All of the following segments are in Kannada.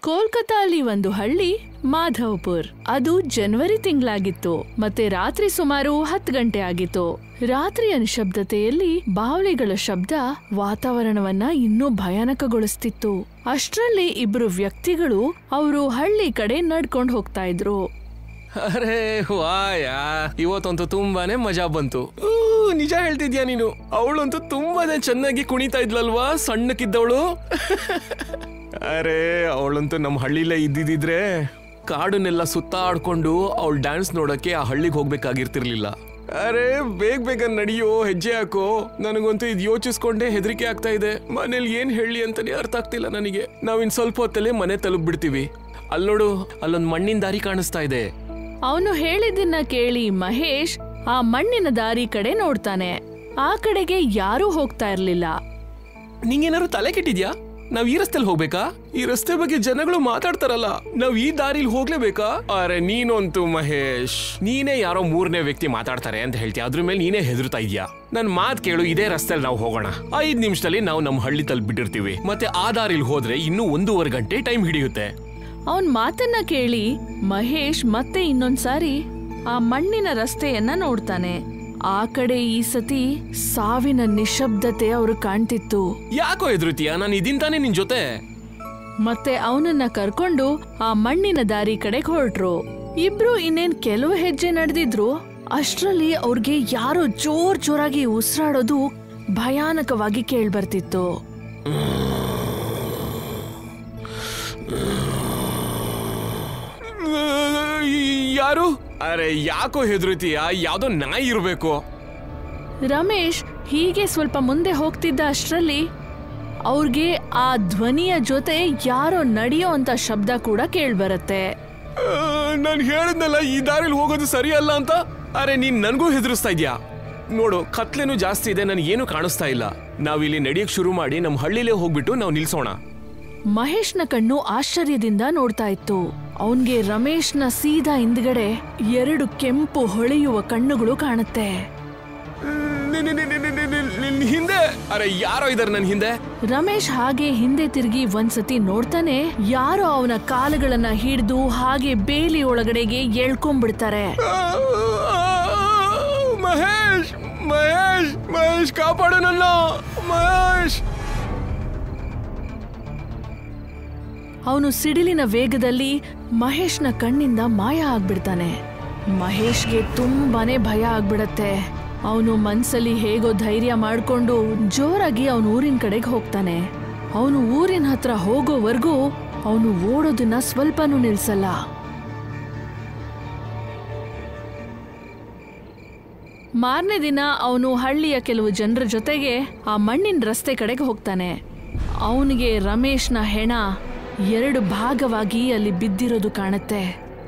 ಕೋಲ್ಕತಾ ಅಲ್ಲಿ ಒಂದು ಹಳ್ಳಿ ಮಾಧವಪುರ್ ಅದು ಜನವರಿ ತಿಂಗಳಾಗಿತ್ತು ಮತ್ತೆ ರಾತ್ರಿ ಸುಮಾರು ಹತ್ತು ಗಂಟೆ ಆಗಿತ್ತು ರಾತ್ರಿಯ ನಿಶಬ್ದತೆಯಲ್ಲಿ ಬಾವಲಿಗಳ ಶಬ್ದ ವಾತಾವರಣವನ್ನ ಇನ್ನೂ ಭಯಾನಕಗೊಳಿಸ್ತಿತ್ತು ಅಷ್ಟ್ರಲ್ಲಿ ಇಬ್ರು ವ್ಯಕ್ತಿಗಳು ಅವರು ಹಳ್ಳಿ ಕಡೆ ನಡ್ಕೊಂಡು ಹೋಗ್ತಾ ಇದ್ರು ಅರೆ ವಾಯ ಇವತ್ತಂತೂ ತುಂಬಾನೇ ಮಜಾ ಬಂತು ಊ, ನಿಜ ಹೇಳ್ತಿದ್ಯಾ ನೀನು ಅವಳಂತೂ ತುಂಬಾನೇ ಚೆನ್ನಾಗಿ ಕುಣಿತಾ ಇದ್ಲಲ್ವಾ ಸಣ್ಣಕ್ಕಿದ್ದವಳು ಅರೆ ಅವಳಂತೂ ನಮ್ಮ ಹಳ್ಳಿಲೇ ಇದ್ದಿದ್ರೆ ಕಾಡನ್ನೆಲ್ಲ ಸುತ್ತಾಡ್ಕೊಂಡು ಅವಳು ಡ್ಯಾನ್ಸ್ ನೋಡಕ್ಕೆ ಆ ಹಳ್ಳಿಗೆ ಹೋಗ್ಬೇಕಾಗಿರ್ತಿರ್ಲಿಲ್ಲ ಅರೆ ಬೇಗ ಬೇಗ ನಡಿಯೋ ಹೆಜ್ಜೆ ಹಾಕೋ ನನಗಂತೂ ಇದು ಯೋಚಿಸ್ಕೊಂಡೇ ಹೆದರಿಕೆ ಆಗ್ತಾ ಇದೆ ಮನೇಲಿ ಏನ್ ಹೇಳಿ ಅಂತಾನೆ ಅರ್ಥ ಆಗ್ತಿಲ್ಲ ನನಗೆ ನಾವಿನ್ ಸ್ವಲ್ಪ ಹೊತ್ತಲ್ಲೇ ಮನೆ ತಲುಪ್ಬಿಡ್ತೀವಿ ಅಲ್ಲಿ ನೋಡು ಅಲ್ಲೊಂದ್ ಮಣ್ಣಿನ ದಾರಿ ಕಾಣಿಸ್ತಾ ಇದೆ ಅವನು ಹೇಳಿದ್ದನ್ನ ಕೇಳಿ ಮಹೇಶ್ ಆ ಮಣ್ಣಿನ ದಾರಿ ಕಡೆ ನೋಡ್ತಾನೆ ಆ ಕಡೆಗೆ ಯಾರೂ ಹೋಗ್ತಾ ಇರ್ಲಿಲ್ಲ ನಿಂಗೇನಾದ್ರು ತಲೆ ಕೆಟ್ಟಿದ್ಯಾ ನಾವ್ ಈ ರಸ್ತೆಲಿ ಹೋಗ್ಬೇಕಾ ಈ ರಸ್ತೆ ಬಗ್ಗೆ ಜನಗಳು ಮಾತಾಡ್ತಾರಲ್ಲ ನಾವ್ ಈ ದಾರಿಲಿ ಹೋಗ್ಲೇಬೇಕಾ ಅರೆ ನೀನಂತೂ ಮಹೇಶ್ ನೀನೇ ಯಾರೋ ಮೂರನೇ ವ್ಯಕ್ತಿ ಮಾತಾಡ್ತಾರೆ ಅಂತ ಹೇಳ್ತೀಯ ಅದ್ರ ಮೇಲೆ ನೀನೇ ಹೆದರ್ತಾ ಇದ್ಯಾ ನನ್ ಮಾತ್ ಕೇಳು ಇದೇ ರಸ್ತೆಲಿ ನಾವು ಹೋಗೋಣ ಐದ್ ನಿಮಿಷದಲ್ಲಿ ನಾವು ನಮ್ಮ ಹಳ್ಳಿ ತಲುಪಿಟ್ಟಿರ್ತೀವಿ ಮತ್ತೆ ಆ ದಾರಿಲಿ ಹೋದ್ರೆ ಇನ್ನೂ ಒಂದೂವರೆ ಗಂಟೆ ಟೈಮ್ ಹಿಡಿಯುತ್ತೆ ಅವನ್ ಮಾತನ್ನ ಕೇಳಿ ಮಹೇಶ್ ಮತ್ತೆ ಇನ್ನೊಂದ್ಸಾರಿ ಆ ಮಣ್ಣಿನ ರಸ್ತೆಯನ್ನ ನೋಡ್ತಾನೆ ಆ ಕಡೆ ಈ ಸತಿ ಸಾವಿನ ನಿಶಬ್ದತೆ ಅವರು ಕಾಣ್ತಿತ್ತು ಯಾಕೋ ಹೆದರುತ್ತೀಯ ನಾನು ಇದೀನ್ ತಾನೇ ನಿನ್ ಜೊತೆ ಮತ್ತೆ ಅವನನ್ನ ಕರ್ಕೊಂಡು ಆ ಮಣ್ಣಿನ ದಾರಿ ಕಡೆಗೆ ಹೊರಟ್ರು ಇಬ್ರು ಇನ್ನೇನ್ ಕೆಲವು ಹೆಜ್ಜೆ ನಡೆದಿದ್ರು ಅಷ್ಟ್ರಲ್ಲಿ ಅವ್ರಿಗೆ ಯಾರೋ ಜೋರ್ ಜೋರಾಗಿ ಉಸಿರಾಡೋದು ಭಯಾನಕವಾಗಿ ಕೇಳ್ಬರ್ತಿತ್ತು ಯಾರು ಅರೆ ಯಾಕೋ ಹೆದರುತ್ತೀಯ ಯಾವ್ದೋ ನಾಯಿ ಇರ್ಬೇಕು ರಮೇಶ್ ಹೀಗೆ ಸ್ವಲ್ಪ ಮುಂದೆ ಹೋಗ್ತಿದ್ದ ಅಷ್ಟ್ರಲ್ಲಿ ಅವ್ರಿಗೆ ಆ ಧ್ವನಿಯ ಜೊತೆ ಯಾರೋ ನಡೆಯೋ ಅಂತ ಶಬ್ದ ಕೂಡ ಕೇಳ್ಬರತ್ತೆ ನಾನು ಹೇಳಿದ್ನಲ್ಲ ಈ ದಾರಿಲಿ ಹೋಗೋದು ಸರಿ ಅಲ್ಲ ಅಂತ ಅರೆ ನೀನ್ ನನ್ಗೂ ಹೆದರಿಸ್ತಾ ಇದ್ಯಾ ನೋಡು ಕತ್ಲೆನೂ ಜಾಸ್ತಿ ಇದೆ ನನಗೇನು ಕಾಣಿಸ್ತಾ ಇಲ್ಲ ನಾವಿಲ್ಲಿ ನಡೆಯಕ್ ಶುರು ಮಾಡಿ ನಮ್ಮ ಹಳ್ಳಿಲೇ ಹೋಗ್ಬಿಟ್ಟು ನಾವು ನಿಲ್ಸೋಣ ಮಹೇಶ್ನ ಕಣ್ಣು ಆಶ್ಚರ್ಯದಿಂದ ನೋಡ್ತಾ ಇತ್ತು ಅವನ್ಗೆ ರಮೇಶ್ನ ಸೀದಾ ಹಿಂದ್ಗಡೆ ಎರಡು ಕೆಂಪು ಹೊಳೆಯುವ ಕಣ್ಣುಗಳು ಕಾಣುತ್ತೆ ನಿ- ನಿ- ನಿ- ನಿ- ನಿ- ನಿ- ನಿ- ನಿನ್ ಹಿಂದೆ ಅರೆ ಯಾರೋ ಇದಾರೆ ನನ್ ಹಿಂದೆ ರಮೇಶ್ ಹಾಗೆ ಹಿಂದೆ ತಿರುಗಿ ಒಂದ್ಸತಿ ನೋಡ್ತಾನೆ ಯಾರೋ ಅವನ ಕಾಲುಗಳನ್ನ ಹಿಡಿದು ಹಾಗೆ ಬೇಲಿ ಒಳಗಡೆಗೆ ಎಳ್ಕೊಂಡ್ಬಿಡ್ತಾರೆ ಆ, ಆ, ಮಹೇಶ್ ಮಹೇಶ್ ಮಹೇಶ್ ಕಾಪಾಡು ನನ್ನ ಮಹೇಶ್ ಅವನು ಸಿಡಿಲಿನ ವೇಗದಲ್ಲಿ ಮಹೇಶ್ನ ಕಣ್ಣಿಂದ ಮಾಯ ಆಗ್ಬಿಡ್ತಾನೆ ಮಹೇಶ್ಗೆ ತುಂಬಾನೇ ಭಯ ಆಗ್ಬಿಡತ್ತೆ ಅವನು ಮನ್ಸಲ್ಲಿ ಹೇಗೋ ಧೈರ್ಯ ಮಾಡ್ಕೊಂಡು ಜೋರಾಗಿ ಅವನು ಊರಿನ ಕಡೆಗೆ ಹೋಗ್ತಾನೆ ಅವನು ಊರಿನ ಹತ್ರ ಹೋಗೋವರೆಗೂ ಅವನು ಓಡೋದನ್ನ ಸ್ವಲ್ಪನೂ ನಿಲ್ಸಲ್ಲ ಮಾರನೇ ದಿನ ಅವನು ಹಳ್ಳಿಯ ಕೆಲವು ಜನರ ಜೊತೆಗೆ ಆ ಮಣ್ಣಿನ ರಸ್ತೆ ಕಡೆಗೆ ಹೋಗ್ತಾನೆ ಅವನಿಗೆ ರಮೇಶ್ನ ಹೆಣ ಎರಡು ಭಾಗವಾಗಿ ಅಲ್ಲಿ ಬಿದ್ದಿರೋದು ಕಾಣುತ್ತೆ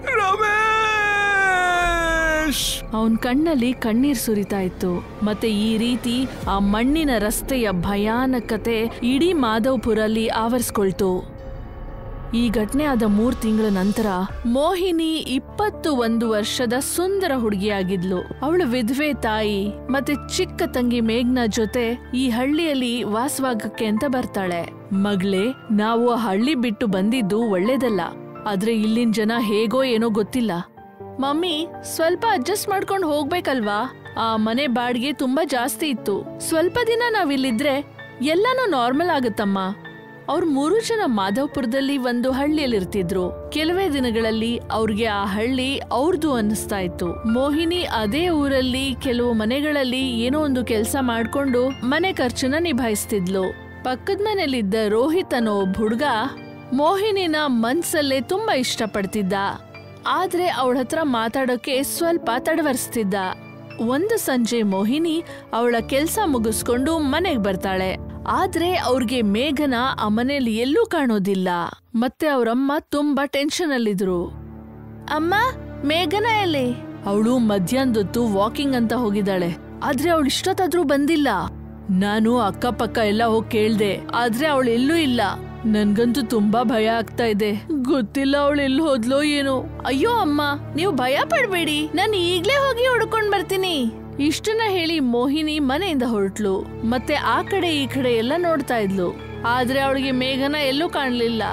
ರಮೇಶ್ ಅವನ್ ಕಣ್ಣಲ್ಲಿ ಕಣ್ಣೀರ್ ಸುರಿತಾ ಇತ್ತು ಮತ್ತೆ ಈ ರೀತಿ ಆ ಮಣ್ಣಿನ ರಸ್ತೆಯ ಭಯಾನಕತೆ ಇಡೀ ಮಾಧವ್ಪುರಲ್ಲಿ ಆವರಿಸ್ಕೊಳ್ತು ಈ ಘಟನೆ ಆದ ಮೂರ್ ತಿಂಗಳ ನಂತರ ಮೋಹಿನಿ ಇಪ್ಪತ್ತು ಒಂದು ವರ್ಷದ ಸುಂದರ ಹುಡುಗಿಯಾಗಿದ್ಲು ಅವಳು ವಿಧವೆ ತಾಯಿ ಮತ್ತೆ ಚಿಕ್ಕ ತಂಗಿ ಮೇಘ್ನ ಜೊತೆ ಈ ಹಳ್ಳಿಯಲ್ಲಿ ವಾಸವಾಗಕ್ಕೆ ಅಂತ ಬರ್ತಾಳೆ ಮಗಳೇ ನಾವು ಆ ಹಳ್ಳಿ ಬಿಟ್ಟು ಬಂದಿದ್ದು ಒಳ್ಳೇದಲ್ಲ ಆದ್ರೆ ಇಲ್ಲಿನ ಜನ ಹೇಗೋ ಏನೋ ಗೊತ್ತಿಲ್ಲ ಮಮ್ಮಿ ಸ್ವಲ್ಪ ಅಡ್ಜಸ್ಟ್ ಮಾಡ್ಕೊಂಡು ಹೋಗ್ಬೇಕಲ್ವಾ ಆ ಮನೆ ಬಾಡಿಗೆ ತುಂಬಾ ಜಾಸ್ತಿ ಇತ್ತು ಸ್ವಲ್ಪ ದಿನ ನಾವಿಲ್ಲಿದ್ರೆ ಎಲ್ಲಾನು ನಾರ್ಮಲ್ ಆಗುತ್ತಮ್ಮ ಅವ್ರ ಮೂರು ಜನ ಮಾಧವಪುರದಲ್ಲಿ ಒಂದು ಹಳ್ಳಿಯಲ್ಲಿರ್ತಿದ್ರು ಕೆಲವೇ ದಿನಗಳಲ್ಲಿ ಅವ್ರಿಗೆ ಆ ಹಳ್ಳಿ ಅವ್ರದ್ದು ಅನ್ನಿಸ್ತಾ ಇತ್ತು ಮೋಹಿನಿ ಅದೇ ಊರಲ್ಲಿ ಕೆಲವು ಮನೆಗಳಲ್ಲಿ ಏನೋ ಒಂದು ಕೆಲಸ ಮಾಡ್ಕೊಂಡು ಮನೆ ಖರ್ಚನ್ನ ನಿಭಾಯಿಸ್ತಿದ್ಲು ಪಕ್ಕದ ಮನೇಲಿದ್ದ ರೋಹಿತ್ ಅನ್ನೋ ಒಬ್ಬ ಹುಡ್ಗ ಮೋಹಿನಿನ ಮನ್ಸಲ್ಲೇ ತುಂಬಾ ಇಷ್ಟಪಡ್ತಿದ್ದ ಆದ್ರೆ ಅವಳ ಹತ್ರ ಮಾತಾಡೋಕೆ ಸ್ವಲ್ಪ ತಡವರ್ಸ್ತಿದ್ದ ಒಂದು ಸಂಜೆ ಮೋಹಿನಿ ಅವಳ ಕೆಲ್ಸ ಮುಗಿಸ್ಕೊಂಡು ಮನೆಗ್ ಬರ್ತಾಳೆ ಆದ್ರೆ ಅವ್ರಿಗೆ ಮೇಘನ ಆ ಮನೇಲಿ ಎಲ್ಲೂ ಕಾಣೋದಿಲ್ಲ ಮತ್ತೆ ಅವ್ರಮ್ಮ ತುಂಬಾ ಟೆನ್ಷನ್ ಅಲ್ಲಿದ್ರು ಅಮ್ಮ ಮೇಘನ ಎಲ್ಲಿ ಅವಳು ಮಧ್ಯಾಹ್ನದೊತ್ತು ವಾಕಿಂಗ್ ಅಂತ ಹೋಗಿದ್ದಾಳೆ ಆದ್ರೆ ಅವಳು ಇಷ್ಟೊತ್ತಾದ್ರೂ ಬಂದಿಲ್ಲ ನಾನು ಅಕ್ಕಪಕ್ಕ ಎಲ್ಲ ಹೋಗಿ ಕೇಳ್ದೆ ಆದ್ರೆ ಅವಳು ಎಲ್ಲೂ ಇಲ್ಲ ನನ್ಗಂತೂ ತುಂಬಾ ಭಯ ಆಗ್ತಾ ಇದೆ ಗೊತ್ತಿಲ್ಲ ಅವಳು ಎಲ್ಲಿ ಹೋದ್ಲೋ ಏನೋ ಅಯ್ಯೋ ಅಮ್ಮ ನೀವು ಭಯ ಪಡ್ಬೇಡಿ ನಾನು ಈಗ್ಲೇ ಹೋಗಿ ಹುಡ್ಕೊಂಡ್ ಬರ್ತೀನಿ ಇಷ್ಟನ್ನ ಹೇಳಿ ಮೋಹಿನಿ ಮನೆಯಿಂದ ಹೊರಟ್ಲು ಮತ್ತೆ ಆ ಕಡೆ ಈ ಕಡೆ ಎಲ್ಲ ನೋಡ್ತಾ ಇದ್ಲು ಆದ್ರೆ ಅವಳಿಗೆ ಮೇಘನ ಎಲ್ಲೂ ಕಾಣ್ಲಿಲ್ಲ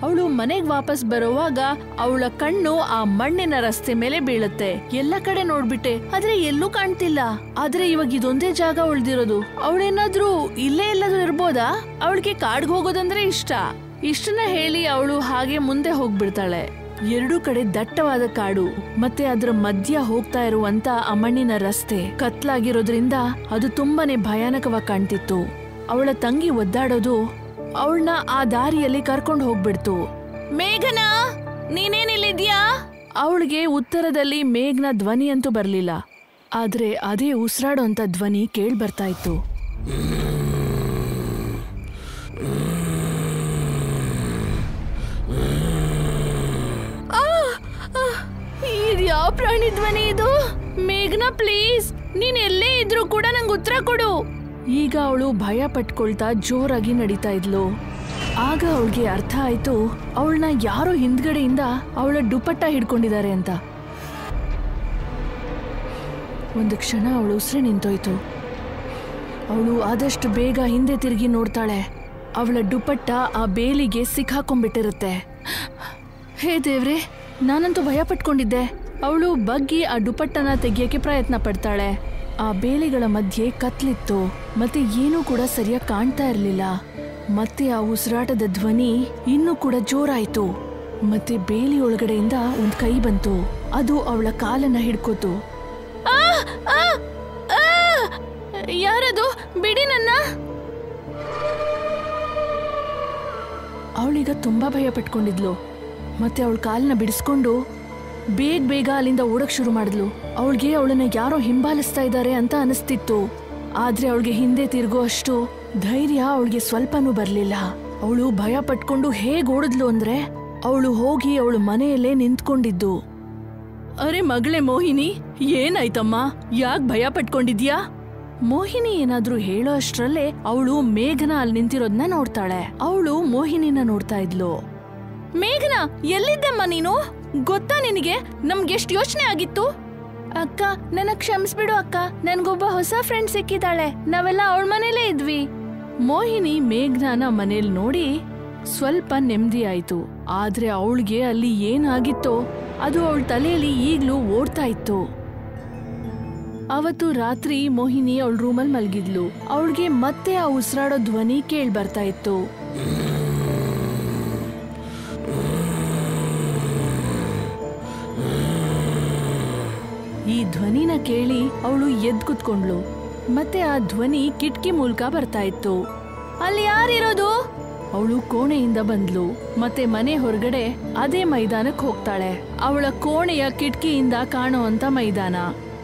ಅವಳು ಮನೆಗ್ ವಾಪಸ್ ಬರುವಾಗ ಅವಳ ಕಣ್ಣು ಆ ಮಣ್ಣಿನ ರಸ್ತೆ ಮೇಲೆ ಬೀಳುತ್ತೆ ಎಲ್ಲ ಕಡೆ ನೋಡ್ಬಿಟ್ಟೆ ಆದ್ರೆ ಎಲ್ಲೂ ಕಾಣ್ತಿಲ್ಲ ಆದ್ರೆ ಇವಾಗ ಇದೊಂದೇ ಜಾಗ ಉಳ್ದಿರೋದು ಅವಳೇನಾದ್ರೂ ಇಲ್ಲೇ ಎಲ್ಲಾದ್ರೂ ಇರ್ಬೋದಾ ಅವಳಿಗೆ ಕಾಡ್ಗ್ ಹೋಗೋದಂದ್ರೆ ಇಷ್ಟ ಇಷ್ಟನ್ನ ಹೇಳಿ ಅವಳು ಹಾಗೆ ಮುಂದೆ ಹೋಗ್ಬಿಡ್ತಾಳೆ ಎರಡೂ ಕಡೆ ದಟ್ಟವಾದ ಕಾಡು ಮತ್ತೆ ಅದರ ಮಧ್ಯ ಹೋಗ್ತಾ ಇರುವಂತ ಆ ಮಣ್ಣಿನ ರಸ್ತೆ ಕತ್ಲಾಗಿರೋದ್ರಿಂದ ಅದು ತುಂಬಾನೇ ಭಯಾನಕವಾಗಿ ಕಾಣ್ತಿತ್ತು ಅವಳ ತಂಗಿ ಒದ್ದಾಡೋದು ಅವಳನ್ನ ಆ ದಾರಿಯಲ್ಲಿ ಕರ್ಕೊಂಡು ಹೋಗ್ಬಿಡ್ತು ಮೇಘನಾ ನೀನೇನಿಲ್ಲಿದ್ಯಾ ಅವಳಿಗೆ ಉತ್ತರದಲ್ಲಿ ಮೇಘನ ಧ್ವನಿ ಅಂತೂ ಬರ್ಲಿಲ್ಲ ಆದ್ರೆ ಅದೇ ಉಸಿರಾಡೋಂತ ಧ್ವನಿ ಕೇಳ್ ಬರ್ತಾ ಇತ್ತು ಇದು ಯಾವ ಪ್ರಾಣಿ ಧ್ವನಿ ಇದು ಮೇಘನಾ ಪ್ಲೀಸ್ ನೀನ್ ಎಲ್ಲೇ ಇದ್ರೂ ಕೂಡ ನಂಗೆ ಉತ್ತರ ಕೊಡು ಈಗ ಅವಳು ಭಯ ಪಟ್ಕೊಳ್ತಾ ಜೋರಾಗಿ ನಡೀತಾ ಇದ್ಲು ಆಗ ಅವಳಿಗೆ ಅರ್ಥ ಆಯ್ತು ಅವಳನ್ನ ಯಾರೋ ಹಿಂದ್ಗಡೆಯಿಂದ ಅವಳ ದುಪಟ್ಟ ಹಿಡ್ಕೊಂಡಿದ್ದಾರೆ ಅಂತ ಒಂದು ಕ್ಷಣ ಅವಳು ಉಸಿರು ನಿಂತೋಯ್ತು ಅವಳು ಆದಷ್ಟು ಬೇಗ ಹಿಂದೆ ತಿರುಗಿ ನೋಡ್ತಾಳೆ ಅವಳ ದುಪಟ್ಟ ಆ ಬೇಲಿಗೆ ಸಿಕ್ಕಾಕೊಂಡ್ಬಿಟ್ಟಿರುತ್ತೆ ಹೇ ದೇವ್ರೆ ನಾನಂತೂ ಭಯ ಪಟ್ಕೊಂಡಿದ್ದೆ ಅವಳು ಬಗ್ಗಿ ಆ ದುಪಟ್ಟನ ತೆಗಿಯಕ್ಕೆ ಪ್ರಯತ್ನ ಪಡ್ತಾಳೆ ಆ ಬೇಲಿಗಳ ಮಧ್ಯೆ ಕತ್ಲಿತ್ತು ಮತ್ತೆ ಏನೂ ಕೂಡ ಸರಿಯಾಗಿ ಕಾಣ್ತಾ ಇರಲಿಲ್ಲ ಮತ್ತೆ ಆ ಉಸಿರಾಟದ ಧ್ವನಿ ಇನ್ನೂ ಕೂಡ ಜೋರಾಯ್ತು ಮತ್ತೆ ಬೇಲಿ ಒಳಗಡೆಯಿಂದ ಒಂದ್ ಕೈ ಬಂತು ಅದು ಅವಳ ಕಾಲನ್ನ ಹಿಡ್ಕೋತು ಆ! ಆ! ಆ! ಯಾರದು ಬಿಡಿ ನನ್ನ ಅವಳೀಗ ತುಂಬಾ ಭಯ ಪಟ್ಕೊಂಡಿದ್ಲು ಮತ್ತೆ ಅವಳ ಕಾಲನ್ನ ಬಿಡಿಸ್ಕೊಂಡು ಬೇಗ ಬೇಗ ಅಲ್ಲಿಂದ ಓಡಕ್ ಶುರು ಮಾಡಿದ್ಲು ಅವಳಿಗೆ ಅವಳನ್ನ ಯಾರೋ ಹಿಂಬಾಲಿಸ್ತಾ ಇದ್ದಾರೆ ಅಂತ ಅನಿಸ್ತಿತ್ತು ಆದ್ರೆ ಅವಳಿಗೆ ಹಿಂದೆ ತಿರುಗೋ ಅಷ್ಟು ಧೈರ್ಯ ಅವಳಿಗೆ ಸ್ವಲ್ಪನೂ ಬರ್ಲಿಲ್ಲ ಅವಳು ಭಯ ಪಟ್ಕೊಂಡು ಹೇಗ್ ಓಡಿದ್ಲು ಅಂದ್ರೆ ಅವಳು ಹೋಗಿ ಅವಳು ಮನೆಯಲ್ಲೇ ನಿಂತ್ಕೊಂಡಿದ್ದು ಅರೆ ಮಗಳೇ ಮೋಹಿನಿ ಏನಾಯ್ತಮ್ಮ ಯಾಕ್ ಭಯ ಪಟ್ಕೊಂಡಿದ್ಯಾ ಮೋಹಿನಿ ಏನಾದ್ರೂ ಹೇಳೋ ಅಷ್ಟ್ರಲ್ಲೇ ಅವಳು ಮೇಘನ ಅಲ್ಲಿ ನಿಂತಿರೋದ್ನ ನೋಡ್ತಾಳೆ ಅವಳು ಮೋಹಿನಿನ ನೋಡ್ತಾ ಇದ್ಲು ಮೇಘನ ಎಲ್ಲಿದ್ದಮ್ಮ ನೀನು ಗೊತ್ತಾ ನಿನಗೆ ನಮ್ಗೆಷ್ಟ್ ಯೋಚನೆ ಆಗಿತ್ತು ಅಕ್ಕ ನನ್ನ ಕ್ಷಮಿಸ್ಬಿಡು ಅಕ್ಕ ನನ್ಗೊಬ್ಬ ಹೊಸ ಫ್ರೆಂಡ್ ಸಿಕ್ಕಿದಾಳೆ ನಾವೆಲ್ಲ ಅವಳ ಮನೇಲೇ ಇದ್ವಿ ಮೋಹಿನಿ ಮೇಘ್ನಾನ ಮನೇಲಿ ನೋಡಿ ಸ್ವಲ್ಪ ನೆಮ್ಮದಿ ಆಯ್ತು ಆದ್ರೆ ಅವಳಿಗೆ ಅಲ್ಲಿ ಏನಾಗಿತ್ತೋ ಅದು ಅವಳ ತಲೆಯಲ್ಲಿ ಈಗ್ಲೂ ಓಡ್ತಾ ಇತ್ತು ಅವತ್ತು ರಾತ್ರಿ ಮೋಹಿನಿ ಅವಳ ರೂಮಲ್ಲಿ ಮಲ್ಗಿದ್ಲು ಅವಳಿಗೆ ಮತ್ತೆ ಆ ಉಸಿರಾಡೋ ಧ್ವನಿ ಕೇಳ್ ಬರ್ತಾ ಇತ್ತು ಈ ಧ್ವನಿನ ಕೇಳಿ ಅವಳು ಎದ್ ಕುತ್ಕೊಂಡ್ಲು ಮತ್ತೆ ಆ ಧ್ವನಿ ಕಿಟಕಿ ಮೂಲಕ ಬರ್ತಾ ಇತ್ತು ಅಲ್ಲಿ ಯಾರಿರೋದು ಅವಳು ಕೋಣೆಯಿಂದ ಬಂದ್ಲು ಮತ್ತೆ ಮನೆ ಹೊರಗಡೆ ಅದೇ ಮೈದಾನಕ್ಕೆ ಹೋಗ್ತಾಳೆ ಅವಳ ಕೋಣೆಯ ಕಿಟಕಿಯಿಂದ ಕಾಣುವಂತ ಮೈದಾನ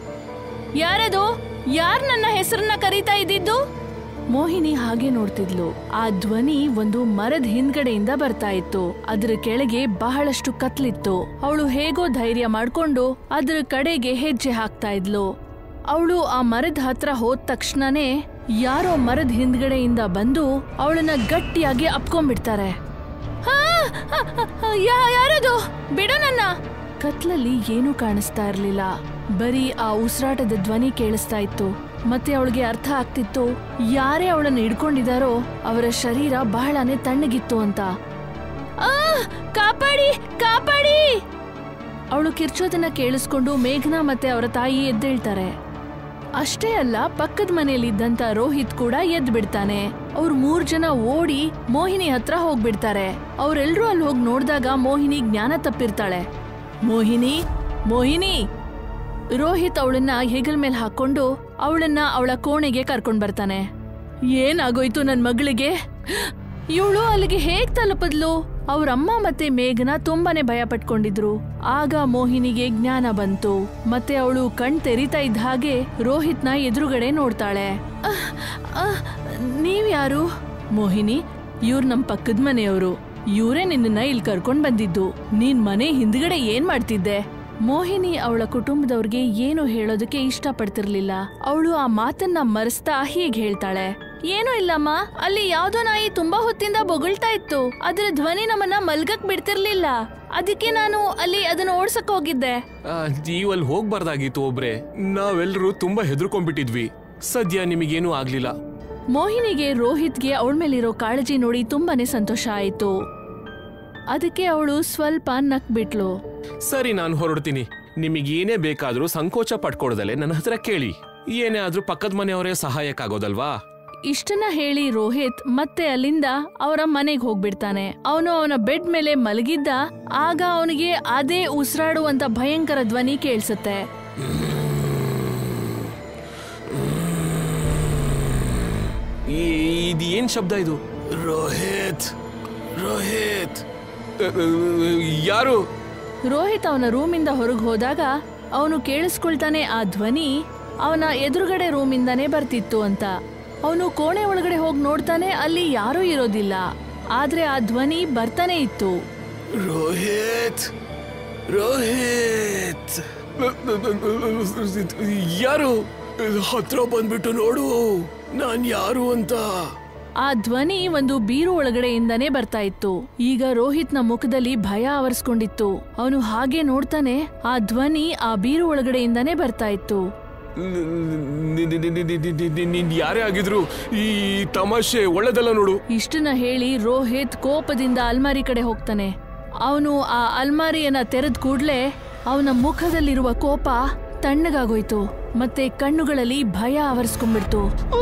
ಯಾರದು ಯಾರ್ ನನ್ನ ಹೆಸರನ್ನ ಕರೀತಾ ಇದ್ದಿದ್ದು ಮೋಹಿನಿ ಹಾಗೆ ನೋಡ್ತಿದ್ಲು ಆ ಧ್ವನಿ ಒಂದು ಮರದ ಹಿಂದ್ಗಡೆಯಿಂದ ಬರ್ತಾ ಇತ್ತು ಅದ್ರ ಕೆಳಗೆ ಬಹಳಷ್ಟು ಕತ್ಲಿತ್ತು ಅವಳು ಹೇಗೋ ಧೈರ್ಯ ಮಾಡ್ಕೊಂಡು ಅದ್ರ ಕಡೆಗೆ ಹೆಜ್ಜೆ ಹಾಕ್ತಾ ಇದ್ಲು ಅವಳು ಆ ಮರದ ಹತ್ರ ಹೋದ ತಕ್ಷಣನೇ ಯಾರೋ ಮರದ ಹಿಂದ್ಗಡೆಯಿಂದ ಬಂದು ಅವಳನ್ನ ಗಟ್ಟಿಯಾಗಿ ಅಪ್ಕೊಂಡ್ಬಿಡ್ತಾರೆ ಆ, ಆ, ಆ, ಯಾ- ಯಾರದು ಬಿಡು ನನ್ನ ಕತ್ಲಲ್ಲಿ ಏನೂ ಕಾಣಿಸ್ತಾ ಇರ್ಲಿಲ್ಲ ಬರೀ ಆ ಉಸಿರಾಟದ ಧ್ವನಿ ಕೇಳಿಸ್ತಾ ಇತ್ತು ಮತ್ತೆ ಅವಳಿಗೆ ಅರ್ಥ ಆಗ್ತಿತ್ತು ಯಾರೇ ಅವಳನ್ನ ಹಿಡ್ಕೊಂಡಿದಾರೋ ಅವರ ಶರೀರ ಬಹಳನೇ ತಣ್ಣಗಿತ್ತು ಅಂತ ಆ ಕಾಪಾಡಿ ಕಾಪಾಡಿ ಅವಳು ಕಿರ್ಚೋದನ್ನ ಕೇಳಿಸ್ಕೊಂಡು ಮೇಘನಾ ಮತ್ತೆ ಅವರ ತಾಯಿ ಎದ್ದೇಳ್ತಾರೆ ಅಷ್ಟೇ ಅಲ್ಲ ಪಕ್ಕದ ಮನೆಯಲ್ಲಿದ್ದಂತ ರೋಹಿತ್ ಕೂಡ ಎದ್ದು ಬಿಡ್ತಾನೆ ಅವ್ರು ಮೂರ್ ಜನ ಓಡಿ ಮೋಹಿನಿ ಹತ್ರ ಹೋಗ್ಬಿಡ್ತಾರೆ ಅವ್ರೆಲ್ರೂ ಅಲ್ಲಿ ಹೋಗಿ ನೋಡಿದಾಗ ಮೋಹಿನಿ ಜ್ಞಾನ ತಪ್ಪಿರ್ತಾಳೆ ಮೋಹಿನಿ ಮೋಹಿನಿ ರೋಹಿತ್ ಅವಳನ್ನ ಹೆಗಲ್ ಮೇಲೆ ಹಾಕೊಂಡು ಅವಳನ್ನ ಅವಳ ಕೋಣೆಗೆ ಕರ್ಕೊಂಡ್ ಬರ್ತಾನೆ ಏನಾಗೋಯ್ತು ನನ್ ಮಗಳಿಗೆ ಇವಳು ಅಲ್ಲಿಗೆ ಹೇಗ್ ತಲುಪದ್ಲು ಅವ್ರಮ್ಮ ಮತ್ತೆ ಮೇಘನ ತುಂಬಾನೇ ಭಯ ಪಟ್ಕೊಂಡಿದ್ರು ಆಗ ಮೋಹಿನಿಗೆ ಜ್ಞಾನ ಬಂತು ಮತ್ತೆ ಅವಳು ಕಣ್ ತೆರಿತಾ ಇದ್ದ ಹಾಗೆ ರೋಹಿತ್ನ ಎದುರುಗಡೆ ನೋಡ್ತಾಳೆ ಅಹ್, ಅಹ್, ನೀವ್ಯಾರು ಮೋಹಿನಿ ಇವ್ರು ನಮ್ ಪಕ್ಕದ ಮನೆಯವರು ಇವರೇ ನಿನ್ನ ಇಲ್ಲಿ ಕರ್ಕೊಂಡ್ ಬಂದಿದ್ದು ನೀನ್ ಮನೆ ಹಿಂದ್ಗಡೆ ಏನ್ ಮಾಡ್ತಿದ್ದೆ ಮೋಹಿನಿ ಅವಳ ಕುಟುಂಬದವ್ರಿಗೆ ಏನು ಹೇಳೋದಕ್ಕೆ ಇಷ್ಟಪಡ್ತಿರ್ಲಿಲ್ಲ ಅವಳು ಆ ಮಾತನ್ನ ಮರೆಸ್ತಾ ಹೀಗ್ ಹೇಳ್ತಾಳೆ ಏನೂ ಇಲ್ಲಮ್ಮ ಅಲ್ಲಿ ಯಾವ್ದೋ ನಾಯಿ ತುಂಬಾ ಹೊತ್ತಿಂದ ಬೊಗಳ್ತಾ ಇತ್ತು ಅದ್ರ ಧ್ವನಿ ನಮ್ಮನ್ನ ಮಲ್ಗಕ್ ಬಿಡ್ತಿರ್ಲಿಲ್ಲ ಅದಕ್ಕೆ ನಾನು ಅಲ್ಲಿ ಅದನ್ನ ಓಡ್ಸಕ್ ಹೋಗಿದ್ದೆ ಆ, ನೀವು ಅಲ್ಲಿ ಹೋಗ್ಬಾರ್ದಾಗಿತ್ತು ಒಬ್ರೆ ನಾವೆಲ್ಲರೂ ತುಂಬಾ ಹೆದರ್ಕೊಂಡ್ಬಿಟ್ಟಿದ್ವಿ ಸದ್ಯ ನಿಮಗೇನೂ ಆಗ್ಲಿಲ್ಲ ಮೋಹಿನಿಗೆ ರೋಹಿತ್ಗೆ ಅವಳ ಮೇಲಿರೋ ಕಾಳಜಿ ನೋಡಿ ತುಂಬಾನೇ ಸಂತೋಷ ಆಯ್ತು ಅದಕ್ಕೆ ಅವಳು ಸ್ವಲ್ಪ ನಕ್ಬಿಟ್ಲು ಸರಿ ನಾನು ಹೊರಡ್ತೀನಿ ನಿಮಗೆ ಏನೇ ಬೇಕಾದ್ರೂ ಸಂಕೋಚ ಪಟ್ಕೊಡ್ದಲೆ ನನ್ನ ಹತ್ರ ಕೇಳಿ ಏನೇ ಆದ್ರೂ ಪಕ್ಕದ ಮನೆಯವರೇ ಸಹಾಯಕ್ಕಾಗೋದಲ್ವಾ ಇಷ್ಟನ್ನ ಹೇಳಿ ರೋಹಿತ್ ಮತ್ತೆ ಅಲ್ಲಿಂದ ಅವರ ಮನೆಗೆ ಹೋಗ್ಬಿಡ್ತಾನೆ ಅವನು ಅವನ ಬೆಡ್ ಮೇಲೆ ಮಲಗಿದ್ದ ಆಗ ಅವನಿಗೆ ಅದೇ ಉಸಿರಾಡುವಂತ ಭಯಂಕರ ಧ್ವನಿ ಕೇಳಿಸುತ್ತೆ ಈ- ಇದು ಏನ್ ಶಬ್ದ ಇದು ರೋಹಿತ್ ರೋಹಿತ್ ಅ, ಅ, ಯಾರು ರೋಹಿತ್ ಅವನ ರೂಮಿಂದ ಹೊರಗೆ ಹೋದಾಗ ಅವನು ಕೇಳಿಸ್ಕೊಳ್ತಾನೆ ಆ ಧ್ವನಿ ಅವನ ಎದುರುಗಡೆ ರೂಮಿಂದಾನೇ ಬರ್ತಿತ್ತು ಅಂತ ಅವನು ಕೋಣೆ ಒಳಗಡೆ ಹೋಗಿ ನೋಡ್ತಾನೆ ಅಲ್ಲಿ ಯಾರೂ ಇರೋದಿಲ್ಲ ಆದ್ರೆ ಆ ಧ್ವನಿ ಬರ್ತಾನೆ ಇತ್ತು ರೋಹಿತ್ ರೋಹಿತ್ ಯಾರು ಹತ್ರ ಬಂದ್ಬಿಟ್ಟು ನೋಡು ನಾನ್ ಯಾರು ಅಂತ ಆ ಧ್ವನಿ ಒಂದು ಬೀರು ಒಳಗಡೆಯಿಂದನೇ ಬರ್ತಾ ಇತ್ತು ಈಗ ರೋಹಿತ್ನ ಮುಖದಲ್ಲಿ ಭಯ ಆವರಿಸ್ಕೊಂಡಿತ್ತು ಅವನು ಹಾಗೆ ನೋಡ್ತಾನೆ ಆ ಧ್ವನಿ ಆ ಬೀರು ಒಳಗಡೆಯಿಂದನೇ ಬರ್ತಾ ಇತ್ತು ನೀನ್ ಯಾರೇ ಆಗಿದ್ರು ಈ ತಮಾಷೆ ಒಳ್ಳೆದಲ್ಲ ನೋಡು ಇಷ್ಟನ್ನ ಹೇಳಿ ರೋಹಿತ್ ಕೋಪದಿಂದ ಅಲ್ಮಾರಿ ಕಡೆ ಹೋಗ್ತಾನೆ ಅವನು ಆ ಅಲ್ಮಾರಿಯನ್ನ ತೆರೆದ ಕೂಡ್ಲೆ ಅವನ ಮುಖದಲ್ಲಿರುವ ಕೋಪ ತಣ್ಣಗಾಗೋಯ್ತು ಮತ್ತೆ ಕಣ್ಣುಗಳಲ್ಲಿ ಭಯ ಆವರಿಸ್ಕೊಂಡ್ಬಿಡ್ತು